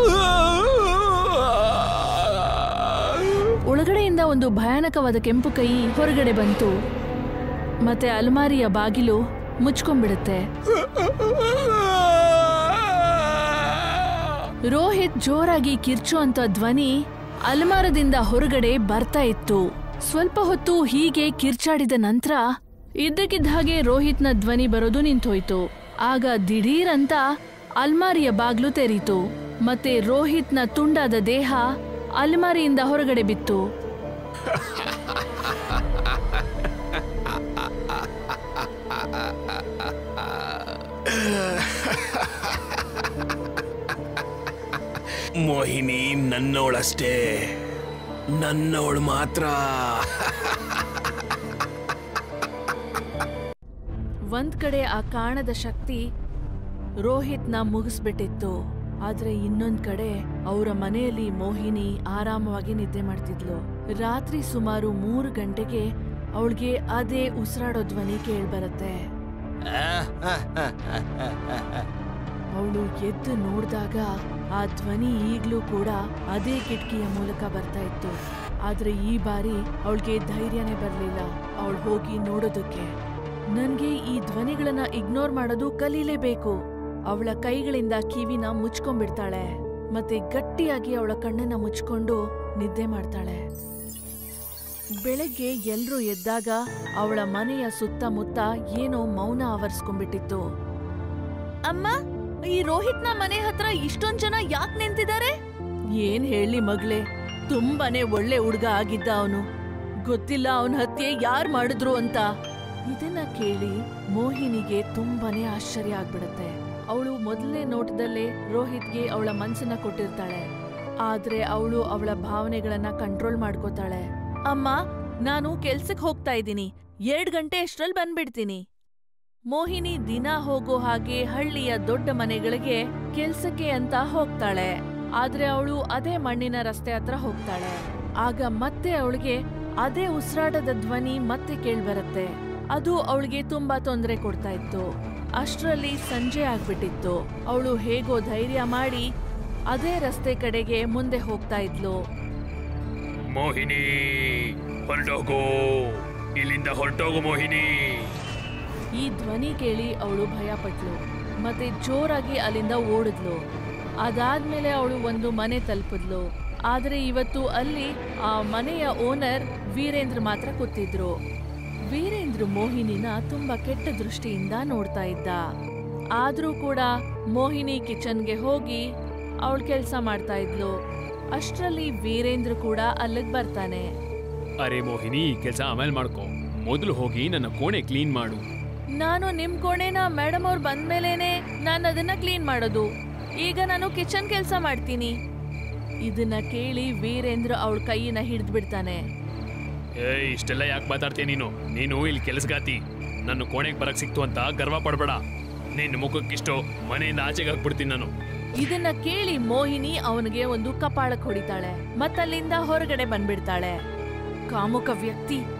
ಒಳಗಡೆಯಿಂದ ಒಂದು ಭಯಾನಕವಾದ ಕೆಂಪು ಕೈ ಹೊರಗಡೆ ಬಂತು ಮತ್ತೆ ಅಲ್ಮಾರಿಯ ಬಾಗಿಲು ಮುಚ್ಕೊಂಡ್ಬಿಡುತ್ತೆ ರೋಹಿತ್ ಜೋರಾಗಿ ಕಿರ್ಚುವಂತ ಧ್ವನಿ ಅಲ್ಮಾರದಿಂದ ಹೊರಗಡೆ ಬರ್ತಾ ಇತ್ತು ಸ್ವಲ್ಪ ಹೊತ್ತು ಹೀಗೆ ಕಿರ್ಚಾಡಿದ ನಂತರ ಇದ್ದಕ್ಕಿದ್ದ ಹಾಗೆ ರೋಹಿತ್ನ ಧ್ವನಿ ಬರೋದು ನಿಂತೋಯ್ತು ಆಗ ದಿಢೀರಂತ ಅಲ್ಮಾರಿಯ ಬಾಗ್ಲು ತೆರೀತು ಮತ್ತೆ ರೋಹಿತ್ನ ತುಂಡಾದ ದೇಹ ಅಲ್ಮಾರಿಯಿಂದ ಹೊರಗಡೆ ಬಿತ್ತು ಮೋಹಿನಿ ನನ್ನವಳಷ್ಟೇ ನನ್ನವಳು ಮಾತ್ರ ಒಂದ್ ಕಡೆ ಆ ಕಾಣದ ಶಕ್ತಿ ರೋಹಿತ್ನ ಮುಗಿಸ್ಬಿಟ್ಟಿತ್ತು ಆದ್ರೆ ಇನ್ನೊಂದ್ ಕಡೆ ಅವರ ಮನೆಯಲ್ಲಿ ಮೋಹಿನಿ ಆರಾಮವಾಗಿ ನಿದ್ದೆ ಮಾಡ್ತಿದ್ಲು ರಾತ್ರಿ ಸುಮಾರು ಮೂರು ಗಂಟೆಗೆ ಅವಳಿಗೆ ಅದೇ ಉಸಿರಾಡೋ ಧ್ವನಿ ಕೇಳ್ಬರತ್ತೆ ಅವಳು ಎದ್ದು ನೋಡಿದಾಗ ಆ ಧ್ವನಿ ಈಗ್ಲೂ ಕೂಡ ಅದೇ ಕಿಟಕಿಯ ಮೂಲಕ ಬರ್ತಾ ಇತ್ತು ಆದ್ರೆ ಈ ಬಾರಿ ಅವಳಿಗೆ ಧೈರ್ಯನೇ ಬರ್ಲಿಲ್ಲ ಅವಳು ಹೋಗಿ ನೋಡೋದಕ್ಕೆ ನನ್ಗೆ ಈ ಧ್ವನಿಗಳನ್ನ ಇಗ್ನೋರ್ ಮಾಡೋದು ಕಲೀಲೇಬೇಕು ಅವಳ ಕೈಗಳಿಂದ ಕಿವಿನ ಮುಚ್ಕೊಂಡ್ಬಿಡ್ತಾಳೆ ಮತ್ತೆ ಗಟ್ಟಿಯಾಗಿ ಅವಳ ಕಣ್ಣನ್ನ ಮುಚ್ಕೊಂಡು ನಿದ್ದೆ ಮಾಡ್ತಾಳೆ ಬೆಳಗ್ಗೆ ಎಲ್ರೂ ಎದ್ದಾಗ ಅವಳ ಮನೆಯ ಸುತ್ತಮುತ್ತ ಏನೋ ಮೌನ ಆವರಿಸ್ಕೊಂಡ್ಬಿಟ್ಟಿತ್ತು ಅಮ್ಮ ಈ ರೋಹಿತ್ನ ಮನೆ ಹತ್ರ ಇಷ್ಟೊಂದ್ ಜನ ಯಾಕೆ ನಿಂತಿದ್ದಾರೆ ಏನ್ ಹೇಳಿ ಮಗ್ಳೆ ತುಂಬಾನೇ ಒಳ್ಳೆ ಹುಡ್ಗ ಆಗಿದ್ದ ಅವನು ಗೊತ್ತಿಲ್ಲ ಅವನ ಹತ್ಯೆ ಯಾರ್ ಮಾಡಿದ್ರು ಅಂತ ಇದನ್ನ ಕೇಳಿ ಮೋಹಿನಿಗೆ ತುಂಬಾನೇ ಆಶ್ಚರ್ಯ ಆಗ್ಬಿಡತ್ತೆ ಅವಳು ಮೊದಲನೇ ನೋಟದಲ್ಲೇ ರೋಹಿತ್ಗೆ ಅವಳ ಮನ್ಸನ್ನ ಕೊಟ್ಟಿರ್ತಾಳೆ ಆದ್ರೆ ಅವಳು ಅವಳ ಭಾವನೆಗಳನ್ನ ಕಂಟ್ರೋಲ್ ಮಾಡ್ಕೋತಾಳೆ ಅಮ್ಮ ನಾನು ಕೆಲ್ಸಕ್ ಹೋಗ್ತಾ ಇದ್ದೀನಿ ಎರಡ್ ಗಂಟೆ ಅಷ್ಟ್ರಲ್ಲಿ ಬಂದ್ಬಿಡ್ತೀನಿ ಮೋಹಿನಿ ದಿನ ಹೋಗೋ ಹಾಗೆ ಹಳ್ಳಿಯ ದೊಡ್ಡ ಮನೆಗಳಿಗೆ ಕೆಲ್ಸಕ್ಕೆ ಅಂತ ಹೋಗ್ತಾಳೆ ಆದ್ರೆ ಅವಳು ಅದೇ ಮಣ್ಣಿನ ರಸ್ತೆ ಹತ್ರ ಹೋಗ್ತಾಳೆ ಆಗ ಮತ್ತೆ ಅವಳಿಗೆ ಅದೇ ಉಸಿರಾಟದ ಧ್ವನಿ ಮತ್ತೆ ಕೇಳ್ಬರತ್ತೆ ಅದು ಅವಳಿಗೆ ತುಂಬಾ ತೊಂದರೆ ಕೊಡ್ತಾ ಇತ್ತು ಅಷ್ಟ್ರಲ್ಲಿ ಸಂಜೆ ಆಗ್ಬಿಟ್ಟಿತ್ತು ಅವಳು ಹೇಗೋ ಧೈರ್ಯ ಮಾಡಿ ಅದೇ ರಸ್ತೆ ಕಡೆಗೆ ಮುಂದೆ ಹೋಗ್ತಾ ಇದ್ಲು ಮೋಹಿನಿ ಹೊರಟೋಗು ಇಲ್ಲಿಂದ ಹೊರಟೋಗು ಮೋಹಿನಿ ಈ ಧ್ವನಿ ಕೇಳಿ ಅವಳು ಭಯ ಪಟ್ಲು ಮತ್ತೆ ಜೋರಾಗಿ ಅಲ್ಲಿಂದ ಓಡಿದ್ಲು ಅದಾದ್ಮೇಲೆ ಅವಳು ಒಂದು ಮನೆ ತಲುಪಿದ್ಲು ಆದ್ರೆ ಇವತ್ತು ಅಲ್ಲಿ ಆ ಮನೆಯ ಓನರ್ ವೀರೇಂದ್ರ ಮಾತ್ರ ಕೂತಿದ್ರು ವೀರೇಂದ್ರ ಮೋಹಿನಿನ ತುಂಬಾ ಕೆಟ್ಟ ದೃಷ್ಟಿಯಿಂದ ನೋಡ್ತಾ ಇದ್ದ ಆದ್ರೂ ಕೂಡ ಮೋಹಿನಿ ಕಿಚನ್ಗೆ ಹೋಗಿ ಅವಳು ಕೆಲಸ ಮಾಡ್ತಾ ಇದ್ಲು ಅಷ್ಟ್ರಲ್ಲಿ ವೀರೇಂದ್ರ ಕೂಡ ಅಲ್ಲಿಗೆ ಬರ್ತಾನೆ ಅರೆ ಮೋಹಿನಿ ಕೆಲಸ ಆಮೇಲೆ ಮಾಡ್ಕೊ ಮೊದಲು ಹೋಗಿ ನನ್ನ ಕೋಣೆ ಕ್ಲೀನ್ ಮಾಡು ನಾನು ನಿಮ್ ಕೋಣೆನ ಮೇಡಮ್ ಅವ್ರು ಬಂದ್ಮೇಲೇನೆ ನಾನು ಅದನ್ನ ಕ್ಲೀನ್ ಮಾಡೋದು ಈಗ ನಾನು ಕಿಚನ್ ಕೆಲಸ ಮಾಡ್ತೀನಿ ಇದನ್ನ ಕೇಳಿ ವೀರೇಂದ್ರ ಅವಳ ಕೈಯನ್ನ ಹಿಡಿದು ಬಿಡ್ತಾನೆ ಏ ಇಷ್ಟೆಲ್ಲ ಯಾಕೆ ಮಾತಾಡ್ತೀಯ ನೀನು ನೀನು ಇಲ್ಲಿ ಕೆಲಸಗಾತಿ ನನ್ನ ಕೋಣೆಗೆ ಬರಕ್ ಸಿಕ್ತು ಅಂತ ಗರ್ವ ಪಡ್ಬೇಡ ನಿನ್ನ ಮುಖಕ್ಕಿಷ್ಟು ಮನೆಯಿಂದ ಆಚೆಗೆ ಹಾಕ್ಬಿಡ್ತೀನಿ ನಾನು ಇದನ್ನ ಕೇಳಿ ಮೋಹಿನಿ ಅವನಿಗೆ ಒಂದು ಕಪಾಳಕ್ ಹೊಡಿತಾಳೆ ಮತ್ತಲ್ಲಿಂದ ಹೊರಗಡೆ ಬಂದ್ಬಿಡ್ತಾಳೆ ಕಾಮುಕ ವ್ಯಕ್ತಿ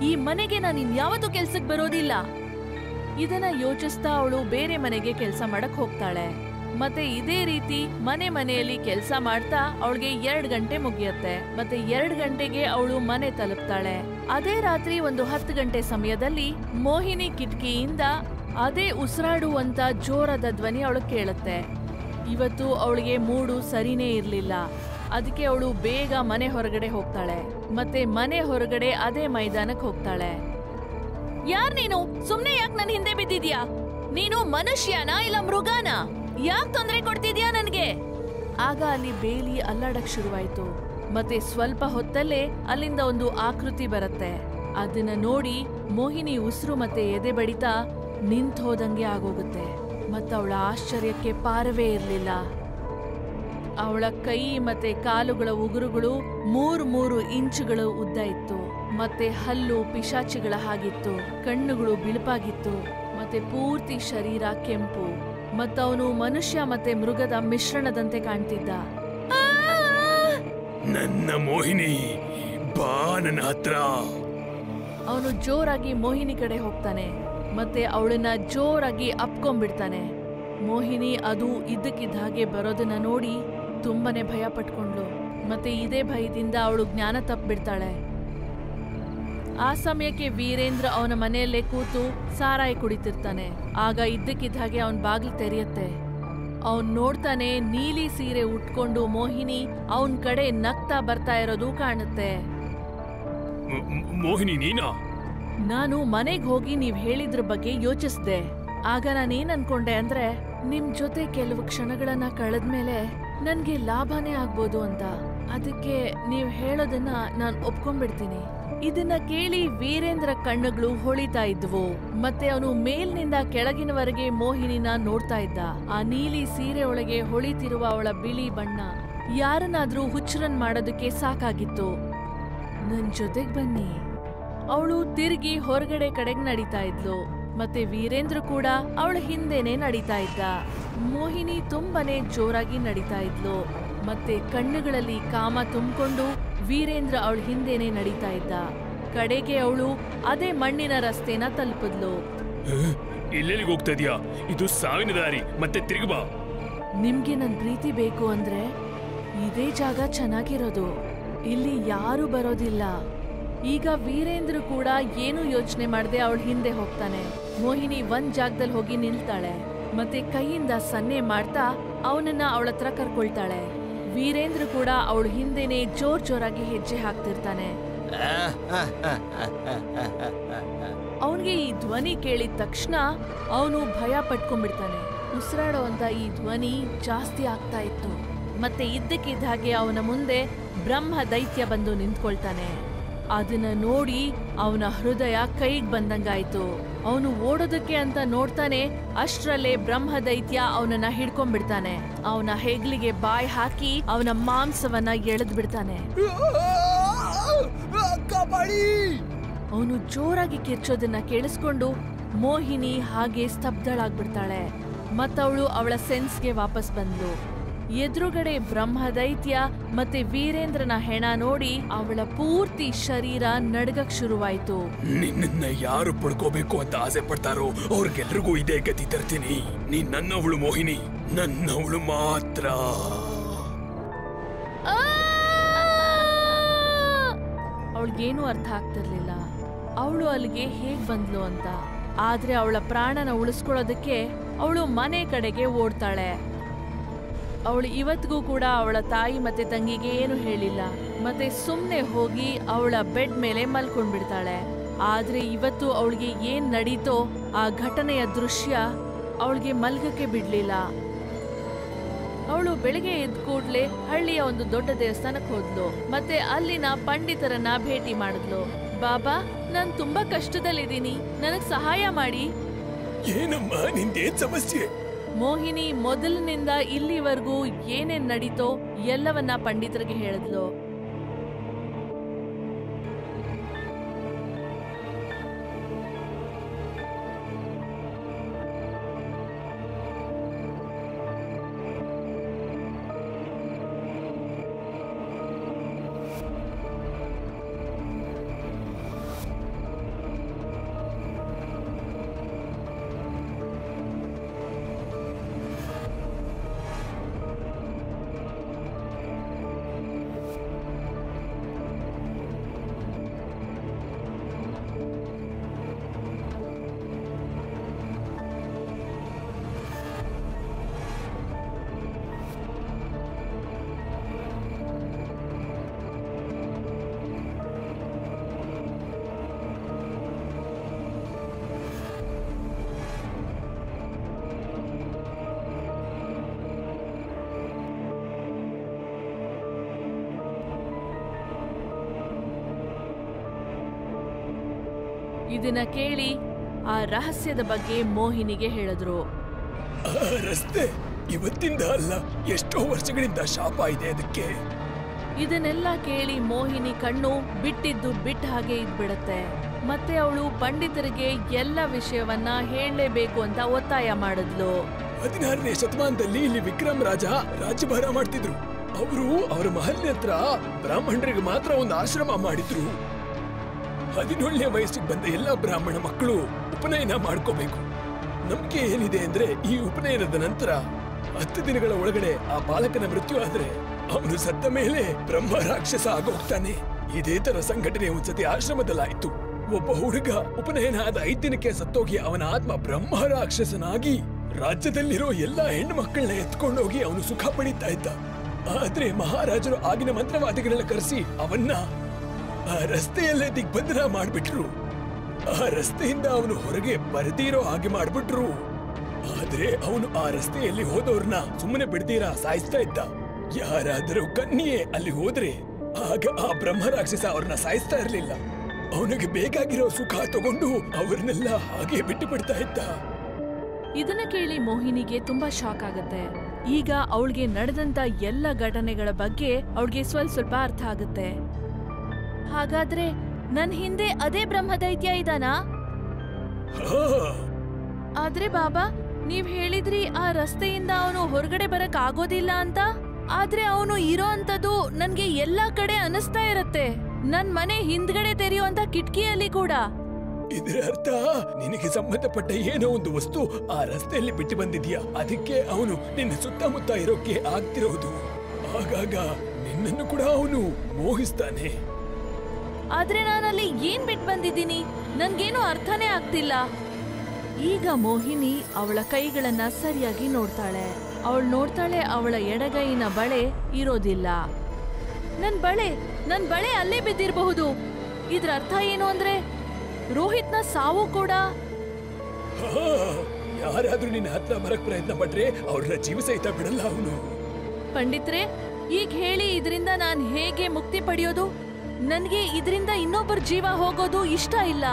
ಈ ಮನೆಗೆ ನಾನು ಇನ್ಯಾವತ್ತೂ ಕೆಲ್ಸಕ್ ಬರೋದಿಲ್ಲ ಇದನ್ನ ಯೋಚಿಸ್ತಾ ಅವಳು ಬೇರೆ ಮನೆಗೆ ಕೆಲಸ ಮಾಡಕ್ ಹೋಗ್ತಾಳೆ ಮತ್ತೆ ಇದೇ ರೀತಿ ಮನೆ ಮನೆಯಲ್ಲಿ ಕೆಲಸ ಮಾಡ್ತಾ ಅವಳಿಗೆ ಎರಡ್ ಗಂಟೆ ಮುಗಿಯತ್ತೆ ಮತ್ತೆ ಎರಡ್ ಗಂಟೆಗೆ ಅವಳು ಮನೆ ತಲುಪ್ತಾಳೆ ಅದೇ ರಾತ್ರಿ ಒಂದು ಹತ್ತು ಗಂಟೆ ಸಮಯದಲ್ಲಿ ಮೋಹಿನಿ ಕಿಟಕಿಯಿಂದ ಅದೇ ಉಸಿರಾಡುವಂತ ಜೋರದ ಧ್ವನಿ ಅವಳು ಕೇಳುತ್ತೆ ಇವತ್ತು ಅವಳಿಗೆ ಮೂಡು ಸರಿನೇ ಇರ್ಲಿಲ್ಲ ಅದಕ್ಕೆ ಅವಳು ಬೇಗ ಮನೆ ಹೊರಗಡೆ ಹೋಗ್ತಾಳೆ ಮತ್ತೆ ಮನೆ ಹೊರಗಡೆ ಅದೇ ಮೈದಾನಕ್ಕೆ ಹೋಗ್ತಾಳೆ ಯಾರ್ ನೀನು ಸುಮ್ನೆ ಯಾಕೆ ನನ್ ಹಿಂದೆ ಬಿದ್ದಿದ್ಯಾ ನೀನು ಮನುಷ್ಯನಾ ಇಲ್ಲ ಮೃಗನ ಯಾಕ್ ತೊಂದ್ರೆ ಕೊಡ್ತಿದ್ಯಾ ನನ್ಗೆ ಆಗ ಅಲ್ಲಿ ಬೇಲಿ ಅಲ್ಲಾಡಕ್ ಶುರುವಾಯ್ತು ಮತ್ತೆ ಸ್ವಲ್ಪ ಹೊತ್ತಲ್ಲೇ ಅಲ್ಲಿಂದ ಒಂದು ಆಕೃತಿ ಬರುತ್ತೆ ಅದನ್ನ ನೋಡಿ ಮೋಹಿನಿ ಉಸಿರು ಮತ್ತೆ ಎದೆ ಬಡಿತ ನಿಂತ್ ಹೋದಂಗೆ ಆಗೋಗುತ್ತೆ ಮತ್ತೆ ಅವಳ ಆಶ್ಚರ್ಯಕ್ಕೆ ಪಾರವೇ ಇರ್ಲಿಲ್ಲ ಅವಳ ಕೈ ಮತ್ತೆ ಕಾಲುಗಳ ಉಗುರುಗಳು ಮೂರು ಮೂರು ಇಂಚುಗಳು ಉದ್ದ ಇತ್ತು ಮತ್ತೆ ಹಲ್ಲು ಪಿಶಾಚಿಗಳ ಹಾಗಿತ್ತು ಕಣ್ಣುಗಳು ಬಿಳುಪಾಗಿತ್ತು ಮತ್ತೆ ಪೂರ್ತಿ ಶರೀರ ಕೆಂಪು ಮತ್ತವನು ಮನುಷ್ಯ ಮತ್ತೆ ಮೃಗದ ಮಿಶ್ರಣದಂತೆ ಕಾಣ್ತಿದ್ದ ನನ್ನ ಮೋಹಿನಿ ಬಾ ನನ್ನ ಹತ್ರ ಅವನು ಜೋರಾಗಿ ಮೋಹಿನಿ ಕಡೆ ಹೋಗ್ತಾನೆ ಮತ್ತೆ ಅವಳನ್ನ ಜೋರಾಗಿ ಅಪ್ಕೊಂಡ್ಬಿಡ್ತಾನೆ ಮೋಹಿನಿ ಅದು ಇದ್ದಕ್ಕಿದ್ದ ಹಾಗೆ ಬರೋದನ್ನ ನೋಡಿ ತುಂಬಾನೇ ಭಯ ಪಟ್ಕೊಂಡ್ಳು ಮತ್ತೆ ಇದೇ ಭಯದಿಂದ ಅವಳು ಜ್ಞಾನ ತಪ್ಪಿಬಿಡ್ತಾಳೆ ಆ ಸಮಯಕ್ಕೆ ವೀರೇಂದ್ರ ಅವನ ಮನೆಯಲ್ಲೇ ಕೂತು ಸಾರಾಯಿ ಕುಡಿತಿರ್ತಾನೆ ಆಗ ಇದ್ದಕ್ಕಿದ್ದ ಹಾಗೆ ಅವನ್ ಬಾಗಿಲು ತೆರೆಯುತ್ತೆ ಅವನ್ ನೋಡ್ತಾನೆ ನೀಲಿ ಸೀರೆ ಉಟ್ಕೊಂಡು ಮೋಹಿನಿ ಅವನ್ ಕಡೆ ನಗ್ತಾ ಬರ್ತಾ ಇರೋದು ಕಾಣುತ್ತೆ ಮ್- ಮ್- ಮೋಹಿನಿ ನೀನಾ ನಾನು ಮನೆಗ್ ಹೋಗಿ ನೀವ್ ಹೇಳಿದ್ರ ಬಗ್ಗೆ ಯೋಚಿಸ್ದೆ ಆಗ ನಾನೇನ್ ಅನ್ಕೊಂಡೆ ಅಂದ್ರೆ ನಿಮ್ ಜೊತೆ ಕೆಲವು ಕ್ಷಣಗಳನ್ನ ಕಳೆದ್ಮೇಲೆ ನನ್ಗೆ ಲಾಭನೇ ಆಗ್ಬೋದು ಅಂತ ಅದಕ್ಕೆ ನೀವ್ ಹೇಳೋದನ್ನ ನಾನ್ ಒಪ್ಕೊಂಡ್ಬಿಡ್ತೀನಿ ಇದನ್ನ ಕೇಳಿ ವೀರೇಂದ್ರ ಕಣ್ಣುಗಳು ಹೊಳಿತಾ ಇದ್ವು ಮತ್ತೆ ಅವನು ಮೇಲ್ನಿಂದ ಕೆಳಗಿನವರೆಗೆ ಮೋಹಿನಿನ ನೋಡ್ತಾ ಇದ್ದ ಆ ನೀಲಿ ಸೀರೆ ಒಳಗೆ ಹೊಳಿತಿರುವ ಅವಳ ಬಿಳಿ ಬಣ್ಣ ಯಾರನ್ನಾದ್ರೂ ಹುಚ್ಚರನ್ ಮಾಡೋದಕ್ಕೆ ಸಾಕಾಗಿತ್ತು ನನ್ ಜೊತೆಗ್ ಬನ್ನಿ ಅವಳು ತಿರುಗಿ ಹೊರಗಡೆ ಕಡೆಗ್ ನಡೀತಾ ಇದ್ಲು ಮತ್ತೆ ವೀರೇಂದ್ರ ಕೂಡ ಅವಳ ಹಿಂದೆನೆ ನಡೀತಾ ಇದ್ದ ಮೋಹಿನಿ ತುಂಬಾನೇ ಜೋರಾಗಿ ನಡೀತಾ ಇದ್ಲು ಮತ್ತೆ ಕಣ್ಣುಗಳಲ್ಲಿ ಕಾಮ ತುಂಬಿಕೊಂಡು ವೀರೇಂದ್ರ ಅವಳ ಹಿಂದೆನೆ ನಡೀತಾ ಇದ್ದ ಕಡೆಗೆ ಅವಳು ಅದೇ ಮಣ್ಣಿನ ರಸ್ತೆನ ತಲುಪಿದ್ಲು ಎಲ್ಲೆಲ್ಲಿಗೆ ಹೋಗ್ತಾ ಇದೀಯಾ ಇದು ಸಾವಿನ ದಾರಿ ಮತ್ತೆ ತಿರುಗಿ ಬಾ ನಿಮ್ಗೆ ನನ್ ಪ್ರೀತಿ ಬೇಕು ಅಂದ್ರೆ ಇದೇ ಜಾಗ ಚೆನ್ನಾಗಿರೋದು ಇಲ್ಲಿ ಯಾರು ಬರೋದಿಲ್ಲ ಈಗ ವೀರೇಂದ್ರ ಕೂಡ ಏನು ಯೋಚನೆ ಮಾಡದೆ ಅವಳ ಹಿಂದೆ ಹೋಗ್ತಾನೆ ಮೋಹಿನಿ ಒಂದ್ ಜಾಗದಲ್ಲಿ ಹೋಗಿ ನಿಲ್ತಾಳೆ ಮತ್ತೆ ಕೈಯಿಂದ ಸನ್ನೆ ಮಾಡ್ತಾ ಅವನನ್ನ ಅವಳ ಹತ್ರ ಕರ್ಕೊಳ್ತಾಳೆ ವೀರೇಂದ್ರ ಕೂಡ ಅವಳ ಹಿಂದೆನೆ ಜೋರ್ ಜೋರಾಗಿ ಹೆಜ್ಜೆ ಹಾಕ್ತಿರ್ತಾನೆ ಅವನಿಗೆ ಈ ಧ್ವನಿ ಕೇಳಿದ ತಕ್ಷಣ ಅವನು ಭಯ ಪಟ್ಕೊಂಡ್ಬಿಡ್ತಾನೆ ಉಸಿರಾಡುವಂತ ಈ ಧ್ವನಿ ಜಾಸ್ತಿ ಆಗ್ತಾ ಇತ್ತು ಮತ್ತೆ ಇದ್ದಕ್ಕಿದ್ದ ಹಾಗೆ ಅವನ ಮುಂದೆ ಬ್ರಹ್ಮ ದೈತ್ಯ ಬಂದು ನಿಂತ್ಕೊಳ್ತಾನೆ ಅದನ್ನ ನೋಡಿ ಅವನ ಹೃದಯ ಕೈಗ್ ಬಂದಂಗಾಯ್ತು ಅವನು ಓಡೋದಕ್ಕೆ ಅಂತ ನೋಡ್ತಾನೆ ಅಷ್ಟ್ರಲ್ಲೇ ಬ್ರಹ್ಮ ದೈತ್ಯ ಅವನನ್ನ ಹಿಡ್ಕೊಂಡ್ಬಿಡ್ತಾನೆ ಅವನ ಹೆಗ್ಲಿಗೆ ಬಾಯ್ ಹಾಕಿ ಅವನ ಮಾಂಸವನ್ನ ಎಳೆದ್ ಬಿಡ್ತಾನೆ ಅವನು ಜೋರಾಗಿ ಕಿರ್ಚೋದನ್ನ ಕೇಳಿಸ್ಕೊಂಡು ಮೋಹಿನಿ ಹಾಗೆ ಸ್ತಬ್ಧಳಾಗ್ಬಿಡ್ತಾಳೆ ಮತ್ತವಳು ಅವಳ ಸೆನ್ಸ್ಗೆ ವಾಪಸ್ ಬಂದ್ಲು ಎದುರುಗಡೆ ಬ್ರಹ್ಮದೈತ್ಯ ಮತ್ತೆ ವೀರೇಂದ್ರನ ಹೆಣ ನೋಡಿ ಅವಳ ಪೂರ್ತಿ ಶರೀರ ನಡ್ಗಕ್ ಶುರುವಾಯ್ತು ನಿನ್ನನ್ನ ಯಾರು ಪಡ್ಕೋಬೇಕು ಅಂತ ಆಸೆ ಪಡ್ತಾರೋ ಅವ್ರಿಗೆಲ್ರಿಗೂ ಇದೇ ಗತಿ ತರ್ತೀನಿ ನೀನ್ ನನ್ನವಳು ಮೋಹಿನಿ ನನ್ನವಳು ಮಾತ್ರ ಅವಳಿಗೇನು ಅರ್ಥ ಆಗ್ತಿರ್ಲಿಲ್ಲ ಅವಳು ಅಲ್ಲಿಗೆ ಹೇಗ್ ಬಂದ್ಲು ಅಂತ ಆದ್ರೆ ಅವಳ ಪ್ರಾಣನ ಉಳಿಸ್ಕೊಳ್ಳೋದಕ್ಕೆ ಅವಳು ಮನೆ ಕಡೆಗೆ ಓಡ್ತಾಳೆ ಅವಳು ಇವತ್ತಿಗೂ ಕೂಡ ಅವಳ ತಾಯಿ ಮತ್ತೆ ತಂಗಿಗೆ ಏನು ಹೇಳಿಲ್ಲ ಮತ್ತೆ ಸುಮ್ನೆ ಹೋಗಿ ಅವಳ ಬೆಡ್ ಮೇಲೆ ಮಲ್ಕೊಂಡ್ಬಿಡ್ತಾಳೆ ಆದ್ರೆ ಇವತ್ತು ಅವಳಿಗೆ ಏನ್ ನಡೀತೋ ಆ ಘಟನೆಯ ದೃಶ್ಯ ಅವಳಿಗೆ ಮಲ್ಗಕ್ಕೆ ಬಿಡ್ಲಿಲ್ಲ ಅವಳು ಬೆಳಿಗ್ಗೆ ಎದ್ದ ಕೂಡ್ಲೆ ಹಳ್ಳಿಯ ಒಂದು ದೊಡ್ಡ ದೇವಸ್ಥಾನಕ್ಕೆ ಹೋದ್ಲು ಮತ್ತೆ ಅಲ್ಲಿನ ಪಂಡಿತರನ್ನ ಭೇಟಿ ಮಾಡಿದ್ಲು ಬಾಬಾ ನಾನ್ ತುಂಬಾ ಕಷ್ಟದಲ್ಲಿದ್ದೀನಿ ನನಗ್ ಸಹಾಯ ಮಾಡಿ ಏನಮ್ಮ ನಿಂದೇನ್ ಸಮಸ್ಯೆ ಮೋಹಿನಿ ಮೊದಲಿನಿಂದ ಇಲ್ಲಿವರೆಗೂ ಏನೇನ್ ನಡೀತೋ ಎಲ್ಲವನ್ನ ಪಂಡಿತರಿಗೆ ಹೇಳಿದ್ಲು ಇದನ್ನ ಕೇಳಿ ಆ ರಹಸ್ಯದ ಬಗ್ಗೆ ಮೋಹಿನಿಗೆ ಹೇಳಿದ್ರು ಆ ರಸ್ತೆ ಇವತ್ತಿಂದ ಅಲ್ಲ ಎಷ್ಟೋ ವರ್ಷಗಳಿಂದ ಶಾಪ ಇದೆ ಅದಕ್ಕೆ ಇದನ್ನೆಲ್ಲ ಕೇಳಿ ಮೋಹಿನಿ ಕಣ್ಣು ಬಿಟ್ಟಿದ್ದು ಬಿಟ್ಟ ಹಾಗೆ ಇದ್ಬಿಡತ್ತೆ ಮತ್ತೆ ಅವಳು ಪಂಡಿತರಿಗೆ ಎಲ್ಲ ವಿಷಯವನ್ನ ಹೇಳಲೇಬೇಕು ಅಂತ ಒತ್ತಾಯ ಮಾಡಿದ್ಲು ಹದಿನಾರನೇ ಶತಮಾನದಲ್ಲಿ ಇಲ್ಲಿ ವಿಕ್ರಮ್ ರಾಜ ರಾಜ್ಯಭಾರ ಮಾಡ್ತಿದ್ರು ಅವರು ಅವರ ಮಹಲ್ನ ಹತ್ರ ಬ್ರಾಹ್ಮಣರಿಗೆ ಮಾತ್ರ ಒಂದು ಆಶ್ರಮ ಮಾಡಿದ್ರು ಹದಿನೇಳನೇ ವಯಸ್ಸಿಗೆ ಬಂದ ಎಲ್ಲ ಬ್ರಾಹ್ಮಣ ಮಕ್ಕಳು ಉಪನಯನ ಮಾಡ್ಕೋಬೇಕು ನಂಬಿಕೆ ಏನಿದೆ ಅಂದ್ರೆ ಈ ಉಪನಯನದ ನಂತರ ಹತ್ತು ದಿನಗಳ ಒಳಗಡೆ ಆ ಬಾಲಕನ ಮೃತ್ಯು ಆದ್ರೆ ಅವನು ಸತ್ತ ಮೇಲೆ ಬ್ರಹ್ಮ ರಾಕ್ಷಸ ಆಗೋಗ್ತಾನೆ ಇದೇ ತರ ಸಂಘಟನೆ ಒಂದ್ಸತಿ ಆಶ್ರಮದಲ್ಲಾಯ್ತು ಒಬ್ಬ ಹುಡುಗ ಉಪನಯನ ಆದ ಐದ್ ದಿನಕ್ಕೆ ಸತ್ತೋಗಿ ಅವನ ಆತ್ಮ ಬ್ರಹ್ಮ ರಾಕ್ಷಸನಾಗಿ ರಾಜ್ಯದಲ್ಲಿರೋ ಎಲ್ಲಾ ಹೆಣ್ಣು ಮಕ್ಕಳನ್ನ ಎತ್ಕೊಂಡೋಗಿ ಅವನು ಸುಖ ಪಡೀತಾ ಇದ್ದ ಆದ್ರೆ ಮಹಾರಾಜರು ಆಗಿನ ಮಂತ್ರವಾದಿಗಳನ್ನ ಕರೆಸಿ ಅವನ್ನ ಆ ರಸ್ತೆಯಲ್ಲೇ ದಿಗ್ಬಂಧನ ಮಾಡ್ಬಿಟ್ರು ಆ ರಸ್ತೆಯಿಂದ ಅವನು ಹೊರಗೆ ಬರದಿರೋ ಹಾಗೆ ಮಾಡ್ಬಿಟ್ರು ಆದ್ರೆ ಅವನು ಆ ರಸ್ತೆಯಲ್ಲಿ ಹೋದವ್ರನ್ನ ಸುಮ್ಮನೆ ಬಿಡ್ತೀರಾ ಸಾಯಿಸ್ತಾ ಇದ್ದ ಯಾರಾದರೂ ಕನ್ನಿಯೇ ಅಲ್ಲಿ ಹೋದ್ರೆ ಆಗ ಆ ಬ್ರಹ್ಮ ರಾಕ್ಷಸ ಅವ್ರನ್ನ ಸಾಯಿಸ್ತಾ ಇರ್ಲಿಲ್ಲ ಅವನಿಗೆ ಬೇಕಾಗಿರೋ ಸುಖ ತಗೊಂಡು ಅವ್ರನ್ನೆಲ್ಲ ಹಾಗೆ ಬಿಟ್ಟು ಬಿಡ್ತಾ ಇದ್ದ ಇದನ್ನ ಕೇಳಿ ಮೋಹಿನಿಗೆ ತುಂಬಾ ಶಾಕ್ ಆಗತ್ತೆ ಈಗ ಅವಳಿಗೆ ನಡೆದಂತ ಎಲ್ಲ ಘಟನೆಗಳ ಬಗ್ಗೆ ಅವಳಿಗೆ ಸ್ವಲ್ಪ ಸ್ವಲ್ಪ ಅರ್ಥ ಆಗುತ್ತೆ ಹಾಗಾದ್ರೆ ನನ್ ಹಿಂದೆ ಅದೇ ಬ್ರಹ್ಮದೈತ್ಯ ಇದಾನಾ ಹಾ ಆದ್ರೆ ಬಾಬಾ ನೀವ್ ಹೇಳಿದ್ರಿ ಆ ರಸ್ತೆಯಿಂದ ಅವನು ಹೊರಗಡೆ ಬರಕ್ ಆಗೋದಿಲ್ಲ ಅಂತ ಆದ್ರೆ ಅವನು ಇರೋ ಅಂತದ್ದು ನನ್ಗೆ ಎಲ್ಲಾ ಕಡೆ ಅನಿಸ್ತಾ ಇರತ್ತೆ ನನ್ ಮನೆ ಹಿಂದ್ಗಡೆ ತೆರೆಯುವಂತ ಕಿಟಕಿಯಲ್ಲಿ ಕೂಡ ಇದರ ಅರ್ಥ ನಿನಗೆ ಸಂಬಂಧಪಟ್ಟ ಏನೋ ಒಂದು ವಸ್ತು ಆ ರಸ್ತೆಯಲ್ಲಿ ಬಿಟ್ಟು ಬಂದಿದ್ಯಾ ಅದಕ್ಕೆ ಅವನು ನಿನ್ನ ಸುತ್ತಮುತ್ತ ಇರೋಕೆ ಆಗ್ತಿರೋದು ಆಗಾಗ ನಿನ್ನನ್ನು ಕೂಡ ಅವನು ಮೋಹಿಸ್ತಾನೆ ಆದ್ರೆ ನಾನಲ್ಲಿ ಏನ್ ಬಿಟ್ ಬಂದಿದ್ದೀನಿ ನನ್ಗೇನು ಅರ್ಥನೇ ಆಗ್ತಿಲ್ಲ ಈಗ ಮೋಹಿನಿ ಅವಳ ಕೈಗಳನ್ನ ಸರಿಯಾಗಿ ನೋಡ್ತಾಳೆ ಅವಳು ನೋಡ್ತಾಳೆ ಅವಳ ಎಡಗೈನ ಬಳೆ ಇರೋದಿಲ್ಲ ನನ್ ಬಳೆ ನನ್ ಬಳೆ ಅಲ್ಲೇ ಬಿದ್ದಿರಬಹುದು ಇದ್ರ ಅರ್ಥ ಏನು ಅಂದ್ರೆ ರೋಹಿತ್ನ ಸಾವು ಕೂಡ ಹಾ, ಯಾರಾದ್ರೂ ನಿನ್ನ ಹತ್ರ ಬರಕ್ ಪ್ರಯತ್ನ ಪಟ್ರೆ ಅವ್ರನ್ನ ಜೀವ ಸಹಿತ ಬಿಡಲ್ಲ ಅವನು ಪಂಡಿತ್ರೆ ಈಗ ಹೇಳಿ ಇದರಿಂದ ನಾನ್ ಹೇಗೆ ಮುಕ್ತಿ ಪಡೆಯೋದು ನನ್ಗೆ ಇದರಿಂದ ಇನ್ನೊಬ್ಬರ ಜೀವ ಹೋಗೋದು ಇಷ್ಟ ಇಲ್ಲ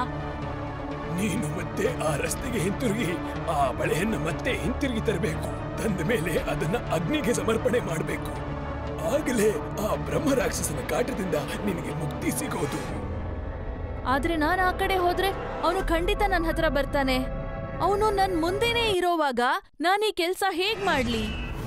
ನೀನು ಮತ್ತೆ ಆ ರಸ್ತೆಗೆ ಹಿಂತಿರುಗಿ ಆ ಬಳೆಯನ್ನ ಮತ್ತೆ ಹಿಂತಿರುಗಿ ತರಬೇಕು ತಂದ ಮೇಲೆ ಅದನ್ನ ಅಗ್ನಿಗೆ ಸಮರ್ಪಣೆ ಮಾಡಬೇಕು ಆಗಲೇ ಆ ಬ್ರಹ್ಮ ರಾಕ್ಷಸನ ಕಾಟದಿಂದ ನಿನಗೆ ಮುಕ್ತಿ ಸಿಗೋದು ಆದ್ರೆ ನಾನ್ ಆ ಕಡೆ ಹೋದ್ರೆ ಅವನು ಖಂಡಿತ ನನ್ನ ಹತ್ರ ಬರ್ತಾನೆ ಅವನು ನನ್ ಮುಂದೆನೇ ಇರೋವಾಗ ನಾನ್ ಈ ಕೆಲ್ಸ ಹೇಗ್ ಮಾಡ್ಲಿ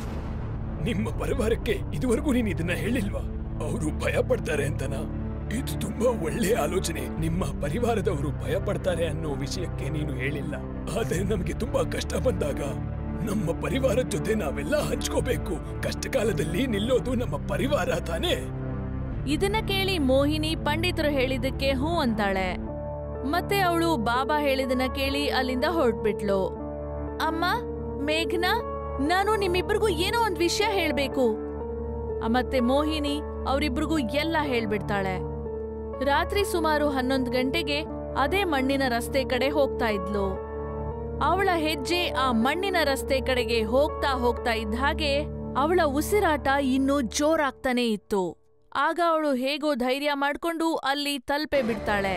ನಿಮ್ಮ ಪರಿವಾರಕ್ಕೆ ಇದುವರೆಗೂ ನೀನು ಇದನ್ನ ಹೇಳಿಲ್ವಾ ಅವರು ಭಯ ಪಡ್ತಾರೆ ಅಂತನ ಇದು ತುಂಬಾ ಒಳ್ಳೆ ಆಲೋಚನೆ ನಿಮ್ಮ ಪರಿವಾರದವರು ಭಯ ಪಡ್ತಾರೆ ಅನ್ನೋ ವಿಷಯಕ್ಕೆ ನೀನು ಹೇಳಿಲ್ಲ ಆದರೆ ನಮಗೆ ತುಂಬಾ ಕಷ್ಟ ಬಂದಾಗ ನಮ್ಮ ಪರಿವಾರದ ಜೊತೆ ನಾವೆಲ್ಲ ಹಂಚ್ಕೋಬೇಕು ಕಷ್ಟ ಕಾಲದಲ್ಲಿ ನಿಲ್ಲೋದು ನಮ್ಮ ಪರಿವಾರ ತಾನೇ ಇದನ್ನ ಕೇಳಿ ಮೋಹಿನಿ ಪಂಡಿತರು ಹೇಳಿದಕ್ಕೆ ಹೂ ಅಂತಾಳೆ ಮತ್ತೆ ಅವಳು ಬಾಬಾ ಹೇಳಿದನ್ನ ಕೇಳಿ ಅಲ್ಲಿಂದ ಹೊರಟ್ಬಿಟ್ಲು ಅಮ್ಮ ಮೇಘನಾ ನಾನು ನಿಮ್ಮಿಬ್ರಿಗೂ ಏನೋ ಒಂದ್ ವಿಷಯ ಹೇಳ್ಬೇಕು ಆ, ಮತ್ತೆ ಮೋಹಿನಿ ಅವರಿಬ್ರಿಗೂ ಎಲ್ಲ ಹೇಳ್ಬಿಡ್ತಾಳೆ ರಾತ್ರಿ ಸುಮಾರು ಹನ್ನೊಂದು ಗಂಟೆಗೆ ಅದೇ ಮಣ್ಣಿನ ರಸ್ತೆ ಕಡೆ ಹೋಗ್ತಾ ಇದ್ಲು ಅವಳ ಹೆಜ್ಜೆ ಆ ಮಣ್ಣಿನ ರಸ್ತೆ ಕಡೆಗೆ ಹೋಗ್ತಾ ಹೋಗ್ತಾ ಇದ್ದ ಹಾಗೆ ಅವಳ ಉಸಿರಾಟ ಇನ್ನೂ ಜೋರಾಗ್ತಾನೆ ಇತ್ತು ಆಗ ಅವಳು ಹೇಗೋ ಧೈರ್ಯ ಮಾಡ್ಕೊಂಡು ಅಲ್ಲಿ ತಲುಪೆ ಬಿಡ್ತಾಳೆ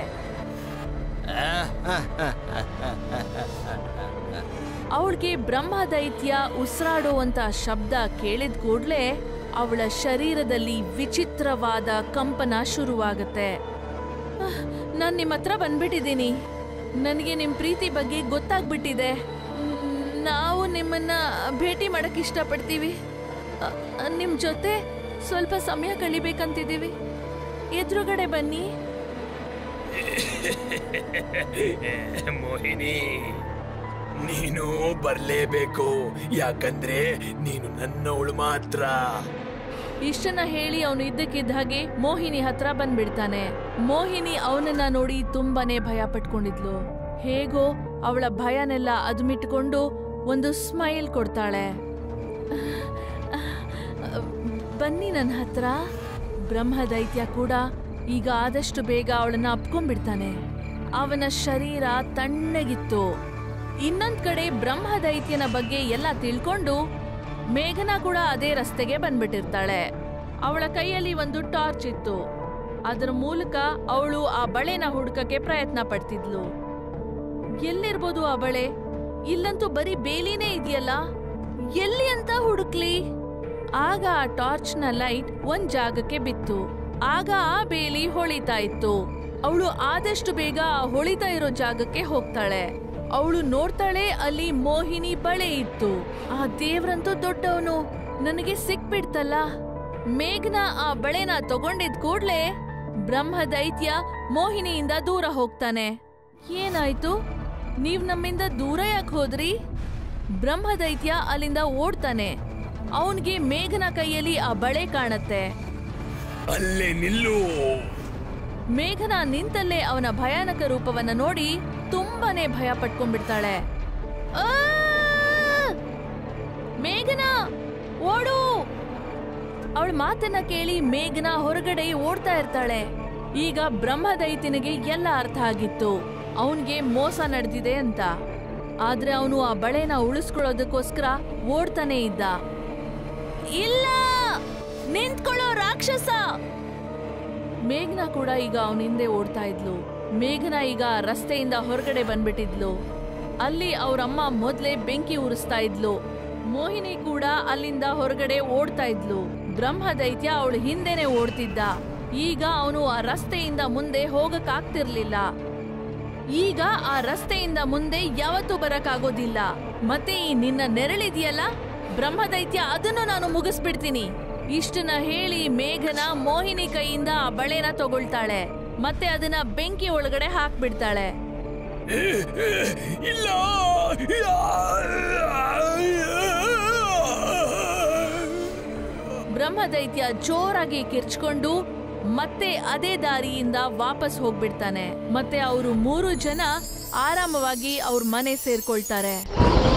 ಅವಳಿಗೆ ಬ್ರಹ್ಮದೈತ್ಯ ಉಸಿರಾಡುವಂತ ಶಬ್ದ ಕೇಳಿದ ಕೂಡ್ಲೆ ಅವಳ ಶರೀರದಲ್ಲಿ ವಿಚಿತ್ರವಾದ ಕಂಪನ ಶುರುವಾಗತ್ತೆ ನಾನು ನಿಮ್ಮ ಹತ್ರ ಬಂದ್ಬಿಟ್ಟಿದ್ದೀನಿ ನನಗೆ ನಿಮ್ಮ ಪ್ರೀತಿ ಬಗ್ಗೆ ಗೊತ್ತಾಗ್ಬಿಟ್ಟಿದೆ ಮ್, ನಾವು ನಿಮ್ಮನ್ನ ಭೇಟಿ ಮಾಡಕ್ ಇಷ್ಟಪಡ್ತೀವಿ ನಿಮ್ಮ ಜೊತೆ ಸ್ವಲ್ಪ ಸಮಯ ಕಳಿಬೇಕಂತಿದ್ದೀವಿ ಎದುರುಗಡೆ ಬನ್ನಿ ಮೋಹಿನಿ ನೀನು ಬರ್ಲೇಬೇಕು ಯಾಕಂದ್ರೆ ನೀನು ನನ್ನವಳು ಮಾತ್ರ ಇಷ್ಟನ್ನ ಹೇಳಿ ಅವನು ಇದ್ದಕ್ಕಿದ್ದ ಹಾಗೆ ಮೋಹಿನಿ ಹತ್ರ ಬಂದ್ಬಿಡ್ತಾನೆ ಮೋಹಿನಿ ಅವನನ್ನ ನೋಡಿ ತುಂಬಾನೇ ಭಯ ಪಟ್ಕೊಂಡಿದ್ಲು ಹೇಗೋ ಅವಳ ಭಯನೆಲ್ಲ ಅದುಮಿಟ್ಕೊಂಡು ಒಂದು ಸ್ಮೈಲ್ ಕೊಡ್ತಾಳೆ ಬನ್ನಿ ನನ್ನ ಹತ್ರ ಬ್ರಹ್ಮದೈತ್ಯ ಕೂಡ ಈಗ ಆದಷ್ಟು ಬೇಗ ಅವಳನ್ನ ಅಪ್ಕೊಂಡ್ಬಿಡ್ತಾನೆ ಅವನ ಶರೀರ ತಣ್ಣಗಿತ್ತು ಇನ್ನೊಂದ್ ಕಡೆ ಬ್ರಹ್ಮದೈತ್ಯನ ಬಗ್ಗೆ ಎಲ್ಲ ತಿಳ್ಕೊಂಡು ಮೇಘನ ಕೂಡ ಅದೇ ರಸ್ತೆಗೆ ಬಂದ್ಬಿಟ್ಟಿರ್ತಾಳೆ ಅವಳ ಕೈಯಲ್ಲಿ ಒಂದು ಟಾರ್ಚ್ ಇತ್ತು ಅದರ ಮೂಲಕ ಅವಳು ಆ ಬಳೆನ ಹುಡುಕಕ್ಕೆ ಪ್ರಯತ್ನ ಪಡ್ತಿದ್ಲು ಎಲ್ಲಿರ್ಬೋದು ಆ ಬಳೆ ಇಲ್ಲಂತೂ ಬರೀ ಬೇಲಿನೇ ಇದೆಯಲ್ಲ ಎಲ್ಲಿ ಅಂತ ಹುಡುಕ್ಲಿ ಆಗ ಆ ಟಾರ್ಚ್ನ ಲೈಟ್ ಒಂದ್ ಜಾಗಕ್ಕೆ ಬಿತ್ತು ಆಗ ಆ ಬೇಲಿ ಹೊಳಿತಾ ಇತ್ತು ಅವಳು ಆದಷ್ಟು ಬೇಗ ಆ ಹೊಳಿತಾ ಇರೋ ಜಾಗಕ್ಕೆ ಹೋಗ್ತಾಳೆ ಅವಳು ನೋಡ್ತಾಳೆ ಅಲ್ಲಿ ಮೋಹಿನಿ ಬಳೆ ಇತ್ತು ಆ ದೇವ್ರಂತೂ ದೊಡ್ಡವನು ನನಗೆ ಸಿಕ್ಬಿಡ್ತಲ್ಲ ಮೇಘನ ಆ ಬಳೆನ ತಗೊಂಡಿದ್ ಕೂಡ್ಲೆ ಬ್ರಹ್ಮ ದೈತ್ಯ ಮೋಹಿನಿಯಿಂದ ದೂರ ಹೋಗ್ತಾನೆ ಏನಾಯ್ತು ನೀವ್ ನಮ್ಮಿಂದ ದೂರ ಯಾಕೆ ಹೋದ್ರಿ ಬ್ರಹ್ಮ ದೈತ್ಯ ಅಲ್ಲಿಂದ ಓಡ್ತಾನೆ ಅವನ್ಗೆ ಮೇಘನ ಕೈಯಲ್ಲಿ ಆ ಬಳೆ ಕಾಣತ್ತೆ ಅಲ್ಲೇ ನಿಲ್ಲು ಮೇಘನ ನಿಂತಲ್ಲೇ ಅವನ ಭಯಾನಕ ರೂಪವನ್ನ ನೋಡಿ ತುಂಬಾನೇ ಭಯ ಪಟ್ಕೊಂಡ್ಬಿಡ್ತಾಳೆ ಆ! ಮೇಘನ ಓಡು ಅವಳ ಮಾತನ್ನ ಕೇಳಿ ಮೇಘನ ಹೊರಗಡೆ ಓಡ್ತಾ ಇರ್ತಾಳೆ ಈಗ ಬ್ರಹ್ಮದೈತ್ಯನಿಗೆ ಎಲ್ಲ ಅರ್ಥ ಆಗಿತ್ತು ಅವನ್ಗೆ ಮೋಸ ನಡೆದಿದೆ ಅಂತ ಆದ್ರೆ ಅವನು ಆ ಬಳೆನ ಉಳಿಸ್ಕೊಳ್ಳೋದಕ್ಕೋಸ್ಕರ ಓಡ್ತಾನೆ ಇದ್ದ ಇಲ್ಲ ನಿಂತ್ಕೊಳ್ಳೋ ರಾಕ್ಷಸ ಮೇಘನ ಕೂಡ ಈಗ ಅವನ ಹಿಂದೆ ಓಡ್ತಾ ಇದ್ಲು ಮೇಘನ ಈಗ ರಸ್ತೆಯಿಂದ ಹೊರಗಡೆ ಬಂದ್ಬಿಟ್ಟಿದ್ಲು ಅಲ್ಲಿ ಅವ್ರಮ್ಮ ಮೊದ್ಲೇ ಬೆಂಕಿ ಉರಿಸ್ತಾ ಇದ್ಲು ಮೋಹಿನಿ ಕೂಡ ಅಲ್ಲಿಂದ ಹೊರಗಡೆ ಓಡ್ತಾ ಇದ್ಲು ಬ್ರಹ್ಮ ದೈತ್ಯ ಅವಳು ಹಿಂದೆನೆ ಓಡ್ತಿದ್ದ ಈಗ ಅವನು ಆ ರಸ್ತೆಯಿಂದ ಮುಂದೆ ಹೋಗಕ್ಕಾಗ್ತಿರ್ಲಿಲ್ಲ ಈಗ ಆ ರಸ್ತೆಯಿಂದ ಮುಂದೆ ಯಾವತ್ತೂ ಬರಕ್ಕಾಗೋದಿಲ್ಲ ಮತ್ತೆ ಈ ನಿನ್ನ ನೆರಳಿದೆಯಲ್ಲ ಬ್ರಹ್ಮದೈತ್ಯ ಅದನ್ನು ನಾನು ಮುಗಿಸ್ಬಿಡ್ತೀನಿ ಇಷ್ಟನ್ನ ಹೇಳಿ ಮೇಘನ ಮೋಹಿನಿ ಕೈಯಿಂದ ಆ ಬಳೆನ ತಗೊಳ್ತಾಳೆ ಮತ್ತೆ ಅದನ್ನ ಬೆಂಕಿ ಒಳಗಡೆ ಹಾಕ್ಬಿಡ್ತಾಳೆ ಇಲ್ಲ ಬ್ರಹ್ಮದೈತ್ಯ ಜೋರಾಗಿ ಕಿರ್ಚ್ಕೊಂಡು ಮತ್ತೆ ಅದೇ ದಾರಿಯಿಂದ ವಾಪಸ್ ಹೋಗ್ಬಿಡ್ತಾನೆ ಮತ್ತೆ ಅವರು ಮೂರು ಜನ ಆರಾಮವಾಗಿ ಅವ್ರ ಮನೆ ಸೇರ್ಕೊಳ್ತಾರೆ